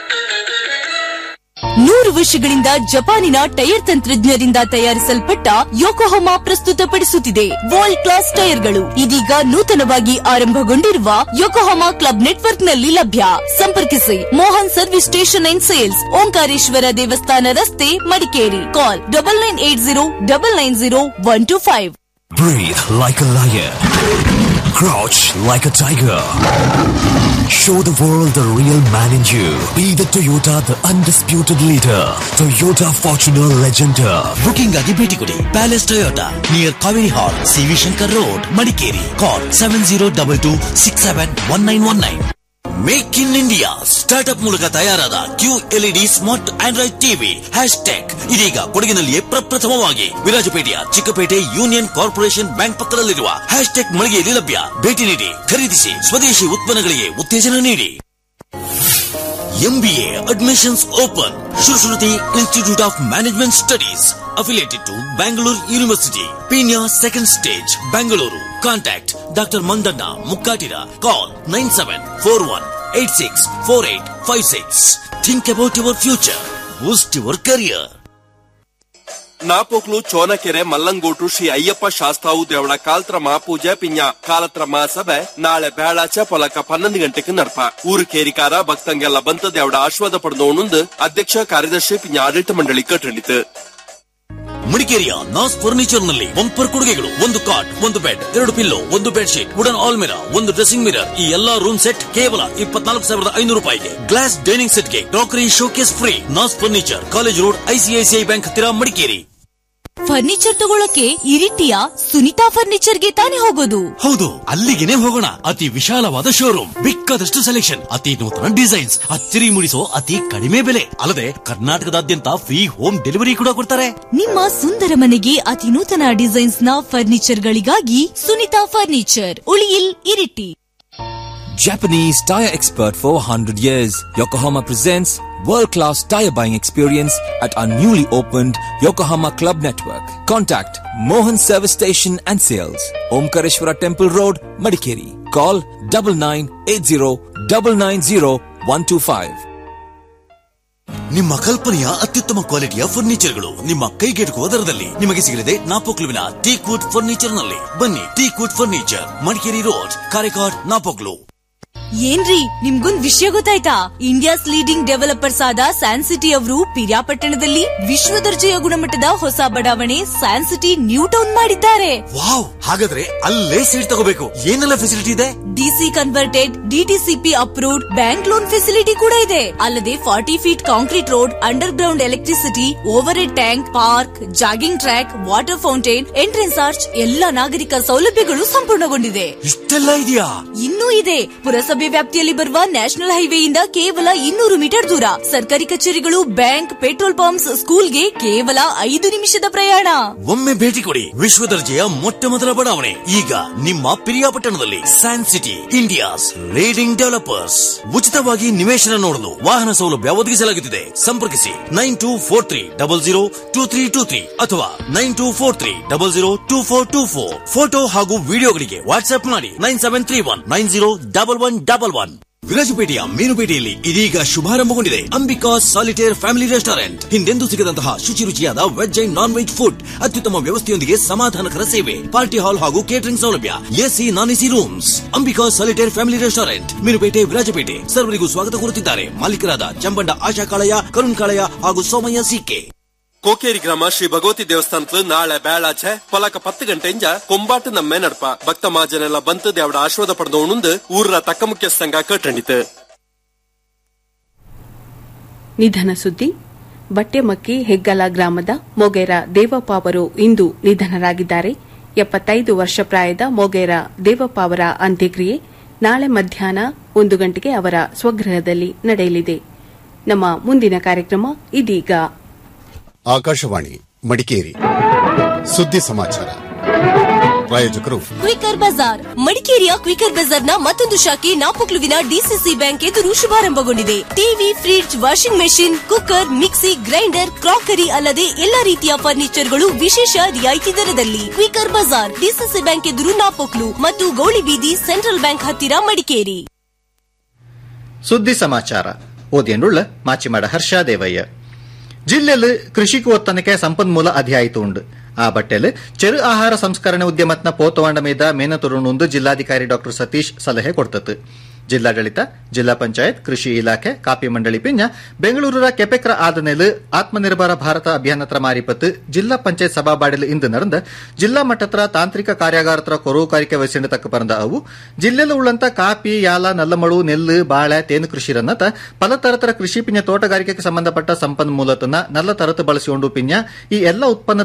ನೂರು ವರ್ಷಗಳಿಂದ ಜಪಾನಿನ ಟೈರ್ ತಂತ್ರಜ್ಞರಿಂದ ತಯಾರಿಸಲ್ಪಟ್ಟ ಯೋಕೋಹೊಮಾ ಪ್ರಸ್ತುತಪಡಿಸುತ್ತಿದೆ ವರ್ಲ್ಡ್ ಕ್ಲಾಸ್ ಟೈರ್ಗಳು ಇದೀಗ ನೂತನವಾಗಿ ಆರಂಭಗೊಂಡಿರುವ ಯೋಕೋಹೊಮಾ ಕ್ಲಬ್ ನೆಟ್ವರ್ಕ್ನಲ್ಲಿ ಲಭ್ಯ ಸಂಪರ್ಕಿಸಿ Mohan service station and sales Omkareshwara ದೇವಸ್ಥಾನ ರಸ್ತೆ Madikeri call double nine eight zero double nine zero one two five Breathe like a lion. Crouch like a tiger. Show the world the real man in you. Be the Toyota, the undisputed leader. Toyota Fortuner Legender. Booking ಆಗಿ ಭೇಟಿ ಕೊಡಿ palace Toyota near Kaveri hall CV Shankar road Madikeri call seven zero double two six seven one nine one nine make in India startup ಮೂಲಕ ತಯಾರಾದ Q LED smart Android TV hashtag ಇದೀಗ ಕೊಡಗಿನಲ್ಲಿಯೇ ಪ್ರಪ್ರಥಮವಾಗಿ ವಿರಾಜಪೇಟೆಯ ಚಿಕ್ಕಪೇಟೆ ಯೂನಿಯನ್ ಕಾರ್ಪೊರೇಷನ್ ಬ್ಯಾಂಕ್ ಪಕ್ಕದಲ್ಲಿರುವ ಹ್ಯಾಶ್ ಟ್ಯಾಗ್ ಮಳಿಗೆಯಲ್ಲಿ ಲಭ್ಯ ಭೇಟಿ ನೀಡಿ ಖರೀದಿಸಿ ಸ್ವದೇಶಿ ಉತ್ಪನ್ನಗಳಿಗೆ ಉತ್ತೇಜನ ನೀಡಿ MBA admissions open Sushruti institute of management studies affiliated to Bangalore University, Pina second stage, Bangalore. Contact Dr. Mandana Mukkatira. Call 9741864856. Think about your future. Boost your career. Napoklu Chonakere Mallangotu Shri Ayyappa Shastavu ದೇವಳ ಕಾಲ್ತ್ರ ಮಾಪೂಜೆ ಪಿಂಜ ಕಾಲತ್ರ ಮಹಾಸಭೆ ನಾಳೆ ಬೇಳಾಚೆ ಪೊಲಕ ಪನ್ನೊಂದು ಗಂಟೆಗೆ ನಡ್ಪ ಊರು ಕೇರಿಕಾರ ಭಕ್ತಂಗೆಲ್ಲ ಬಂತ ದೇವಡ ಆಶ್ವಾದ ಪಡೆದೋಣುಂದು ಅಧ್ಯಕ್ಷ ಕಾರ್ಯದರ್ಶಿ ಪಿಂಜ ಆಡಳಿತ ಮಂಡಳಿ ಕಟ್ಟಣಿತು ಮಡಿಕೇರಿಯ ನಾಸ್ ಫರ್ನಿಚರ್ ನಲ್ಲಿ ಬಂಪರ್ ಕೊಡುಗೆಗಳು ಒಂದು ಕಾಟ್ ಒಂದು ಬೆಡ್ ಎರಡು ಪಿಲ್ಲೋ ಒಂದು bed sheet wooden all mirror ಒಂದು ಡ್ರೆಸ್ಸಿಂಗ್ ಮಿರರ್ ಈ ಎಲ್ಲಾ ರೂಮ್ ಸೆಟ್ ಕೇವಲ ಇಪ್ಪತ್ನಾಲ್ಕು ಸಾವಿರದ ಐನೂರು ರೂಪಾಯಿಗೆ ಗ್ಲಾಸ್ ಡೈನಿಂಗ್ ಸೆಟ್ ಗೆ ಕ್ರಾಕರಿ ಶೋಕೇಸ್ ಫ್ರೀ ನಾಸ್ furniture college road ICICI bank ಹತ್ತಿರ ಮಡಿಕೇರಿ ಫರ್ನಿಚರ್ ತಗೊಳಕ್ಕೆ ಇರಿಟಿಯ ಸುನಿತಾ ಫರ್ನಿಚರ್ಗೆ ತಾನೇ ಹೋಗೋದು ಹೌದು ಅಲ್ಲಿಗೆನೆ ಹೋಗೋಣ ಅತಿ ವಿಶಾಲವಾದ ಶೋರೂಮ್ ಬೇಕಾದಷ್ಟು ಸೆಲೆಕ್ಷನ್ ಅತಿ ನೂತನ ಡಿಸೈನ್ಸ್ ಅಚ್ಚರಿ ಮೂಡಿಸೋ ಅತಿ ಕಡಿಮೆ ಬೆಲೆ ಅಲ್ಲದೆ ಕರ್ನಾಟಕದಾದ್ಯಂತ ಫ್ರೀ ಹೋಮ್ ಡೆಲಿವರಿ ಕೂಡ ಕೊಡ್ತಾರೆ ನಿಮ್ಮ ಸುಂದರ ಮನೆಗೆ ಅತಿ ನೂತನ ಡಿಸೈನ್ಸ್ ನ ಫರ್ನಿಚರ್ ಗಳಿಗಾಗಿ Sunita furniture Uliyil Iritty Japanese tire expert for 100 years, Yokohama presents world-class tire buying experience at our newly opened Yokohama Club Network. Contact Mohan Service Station and Sales, Omkareshwara Temple Road, Madikeri. Call 9980 ನಿಮ್ಮ ಕಲ್ಪನೆಯ ಅತ್ಯುತ್ತಮ ಕ್ವಾಲಿಟಿಯ ಫರ್ನಿಚರ್ಗಳು ನಿಮ್ಮ ಕೈಗೆಟುಕುವ ದರದಲ್ಲಿ ನಿಮಗೆ ಸಿಗಲಿದೆ ನಾಪೋಕ್ಲುವಿನ ಟೀಕ್ವುಡ್ ಫರ್ನಿಚರ್ ನಲ್ಲಿ ಬನ್ನಿ teakwood furniture Madikeri road Karikad Napoklu ಏನ್ರಿ ನಿಮ್ಗೊಂದ್ ವಿಷಯ ಗೊತ್ತಾಯ್ತಾ ಇಂಡಿಯಾಸ್ ಲೀಡಿಂಗ್ ಡೆವಲಪರ್ಸ್ ಆದ ಸ್ಯಾನ್ ಸಿಟಿ ಅವರು ಪಿರಿಯಾಪಟ್ಟಣದಲ್ಲಿ ವಿಶ್ವ ದರ್ಜೆಯ ಗುಣಮಟ್ಟದ ಹೊಸ ಬಡಾವಣೆ ಸ್ಯಾನ್ ಸಿಟಿ ನ್ಯೂ ಟೌನ್ ಮಾಡಿದ್ದಾರೆ ವಾವ್ ಹಾಗಾದ್ರೆ ಅಲ್ಲೇ ಸೀಟ್ ತಗೋಬೇಕು ಏನೆಲ್ಲ ಫೆಸಿಲಿಟಿ ಇದೆ DC converted DTCP approved bank loan facility ಕೂಡ ಇದೆ ಅಲ್ಲದೆ forty feet concrete road underground electricity overhead tank park jogging track water fountain entrance arch ಎಲ್ಲ ನಾಗರಿಕ ಸೌಲಭ್ಯಗಳು ಸಂಪೂರ್ಣಗೊಂಡಿದೆ ಇಷ್ಟೆಲ್ಲ ಇದೆಯಾ ಇನ್ನೂ ಇದೆ ಪುರಸಭೆ ವ್ಯಾಪ್ತಿಯಲ್ಲಿ ಬರುವ ನ್ಯಾಷನಲ್ ಹೈವೇಯಿಂದ ಕೇವಲ ಇನ್ನೂರು ಮೀಟರ್ ದೂರ ಸರ್ಕಾರಿ ಕಚೇರಿಗಳು ಬ್ಯಾಂಕ್ ಪೆಟ್ರೋಲ್ ಪಂಪ್ಸ್ ಸ್ಕೂಲ್ಗೆ ಕೇವಲ ಐದು ನಿಮಿಷದ ಪ್ರಯಾಣ ಒಮ್ಮೆ ಭೇಟಿ ಕೊಡಿ ವಿಶ್ವ ದರ್ಜೆಯ ಮೊಟ್ಟ ಮೊದಲ ಬಡಾವಣೆ ಈಗ ನಿಮ್ಮ ಪಿರಿಯಾಪಟ್ಟಣದಲ್ಲಿ San City India's leading developers ಉಚಿತವಾಗಿ ನಿವೇಶನ ನೋಡಲು ವಾಹನ ಸೌಲಭ್ಯ ಒದಗಿಸಲಾಗುತ್ತಿದೆ ಸಂಪರ್ಕಿಸಿ nine two four three double zero two three two three ಅಥವಾ nine two four three double zero two four two four photo ಹಾಗೂ ವಿಡಿಯೋಗಳಿಗೆ ವಾಟ್ಸ್ಆಪ್ ಮಾಡಿ nine seven three one nine zero double one double one ವಿರಾಜಪೇಟೆಯ ಮೀನುಪೇಟೆಯಲ್ಲಿ ಇದೀಗ ಶುಭಾರಂಭಗೊಂಡಿದೆ ಅಂಬಿಕಾ ಸಾಲಿಟೇರ್ ಫ್ಯಾಮಿಲಿ ರೆಸ್ಟೋರೆಂಟ್ ಹಿಂದೆಂದೂ ಸಿಗದಂತಹ ಶುಚಿ ರುಚಿಯಾದ veg and non veg food ಅತ್ಯುತ್ತಮ ವ್ಯವಸ್ಥೆಯೊಂದಿಗೆ ಸಮಾಧಾನಕರ ಸೇವೆ ಪಾರ್ಟಿ ಹಾಲ್ ಹಾಗೂ ಕೇಟರಿಂಗ್ ಸೌಲಭ್ಯ AC non AC rooms Ambika solitaire family restaurant Meenupete Virajpete ಸರ್ವರಿಗೂ ಸ್ವಾಗತ ಕೋರುತ್ತಿದ್ದಾರೆ ಮಾಲೀಕರಾದ ಚಂಬಂಡ ಆಶಾ ಕಾಳಯ್ಯ ಕರುಣ್ ಕಾಳಯ್ಯ ಹಾಗೂ ಸೋಮಯ್ಯ ಸಿಕೆ ಕೋಕೇರಿ ಗ್ರಾಮ ಶ್ರೀ ಭಗವತಿ ದೇವಸ್ಥಾನದ ನಾಳೆ ಬೇಳಾಚೆ ಪಲಕ ಪತ್ತು ಗಂಟೆಂಜ ಕೊಂಬಾಟು ನಮ್ಮೆ ನಡ್ಪ ಭಕ್ತ ಮಾಜನೆಲ್ಲ ಬಂತು ದೇವಡ ಆಶ್ವಾದ ಪಡೆದವನುಂದು ಊರ ತಕ್ಕ ಮುಖ್ಯಸ್ಥಂಗ ಕಟ್ಟಣಿತು ನಿಧನ ಸುದ್ದಿ ಬಟ್ಟೆಮಕ್ಕಿ ಹೆಗ್ಗಲ ಗ್ರಾಮದ ಮೊಗೇರ ದೇವಪ್ಪ ಅವರು ಇಂದು ನಿಧನರಾಗಿದ್ದಾರೆ ಎಪ್ಪತ್ತೈದು ವರ್ಷ ಪ್ರಾಯದ ಮೊಗೇರ ದೇವಪ್ಪ ಅವರ ಅಂತ್ಯಕ್ರಿಯೆ ನಾಳೆ ಮಧ್ಯಾಹ್ನ ಒಂದು ಗಂಟೆಗೆ ಅವರ ಸ್ವಗೃಹದಲ್ಲಿ ನಡೆಯಲಿದೆ ನಮ್ಮ ಮುಂದಿನ ಕಾರ್ಯಕ್ರಮ ಇದೀಗ ಆಕಾಶವಾಣಿ ಮಡಿಕೇರಿ ಸುದ್ದಿ ಸಮಾಚಾರ ಪ್ರಾಯೋಜಕರು ಕ್ವಿಕರ್ ಬಜಾರ್ ಮಡಿಕೇರಿಯ ಕ್ವಿಕರ್ ಬಜಾರ್ನ ಮತ್ತೊಂದು ಶಾಖೆ ನಾಪೊಕ್ಲುವಿನ ಡಿಸಿಸಿ ಬ್ಯಾಂಕ್ ಎದುರು ಶುಭಾರಂಭಗೊಂಡಿದೆ TV fridge washing machine cooker mixie grinder crockery ಅಲ್ಲದೆ ಎಲ್ಲಾ ರೀತಿಯ ಫರ್ನಿಚರ್ಗಳು ವಿಶೇಷ ರಿಯಾಯಿತಿ ದರದಲ್ಲಿ ಕ್ವಿಕರ್ ಬಜಾರ್ ಡಿಸಿಸಿ ಬ್ಯಾಂಕ್ ಎದುರು ನಾಪೊಕ್ಲು ಮತ್ತು ಗೌಳಿಬೀದಿ ಸೆಂಟ್ರಲ್ ಬ್ಯಾಂಕ್ ಹತ್ತಿರ ಮಡಿಕೇರಿ ಸುದ್ದಿ ಸಮಾಚಾರ ಓದಿಯನ್ನುಳ್ಳ ಮಾಚಿಮಾಡ ಹರ್ಷಾದೇವಯ್ಯ ಜಿಲ್ಲೆಯಲ್ಲಿ ಕೃಷಿಗೂ ಒತ್ತನಕ್ಕೆ ಸಂಪನ್ಮೂಲ ಅಧಿಯಾಯಿತು ಉಂಡು ಆ ಬಟ್ಟೆಲ್ ಚೆರು ಆಹಾರ ಸಂಸ್ಕರಣೆ ಉದ್ಯಮತ್ನ ಪೋತವಾಂಡ ಮೀದ ಮೇನತುರುಣುಂದು ಜಿಲ್ಲಾಧಿಕಾರಿ ಡಾ ಸತೀಶ್ ಸಲಹೆ ಕೊಡ್ತತ್ತು ಜಿಲ್ಲಾಡಳಿತ ಜಿಲ್ಲಾ ಪಂಚಾಯತ್ ಕೃಷಿ ಇಲಾಖೆ ಕಾಪಿ ಮಂಡಳಿ ಪಿಂಜ ಬೆಂಗಳೂರ ಕೆಪೆಕ್ರ ಆದನೆಲ್ ಆತ್ಮನಿರ್ಭರ ಭಾರತ ಅಭಿಯಾನತ್ರ ಮಾರಿಪತ್ತು ಜಿಲ್ಲಾ ಪಂಚಾಯತ್ ಸಭಾಬಾಡಿಲ್ ಇಂದು ನಡೆದ ಜಿಲ್ಲಾ ಮಟ್ಟತ್ರ ತಾಂತ್ರಿಕ ಕಾರ್ಯಾಗಾರತ್ರ ಕೊರವುಕಾರಿಕೆ ವಹಿಸಿಂಡ ತಕ್ಕ ಪರಂದ ಅವು ಜಿಲ್ಲೆಲ್ ಉಳ್ಳಂತ ಕಾಪಿ ಯಾಲ ನಲ್ಲಮಳು ನೆಲ್ಲು ಬಾಳೆ ತೇನು ಕೃಷಿ ರನ್ನತ ಪಲತರತರ ಕೃಷಿ ಪಿಂಜ ತೋಟಗಾರಿಕೆಗೆ ಸಂಬಂಧಪಟ್ಟ ಸಂಪನ್ಮೂಲತನ ನಲ್ಲ ತರತು ಬಳಸಿಕೊಂಡು ಪಿಂಜ ಈ ಎಲ್ಲ ಉತ್ಪನ್ನ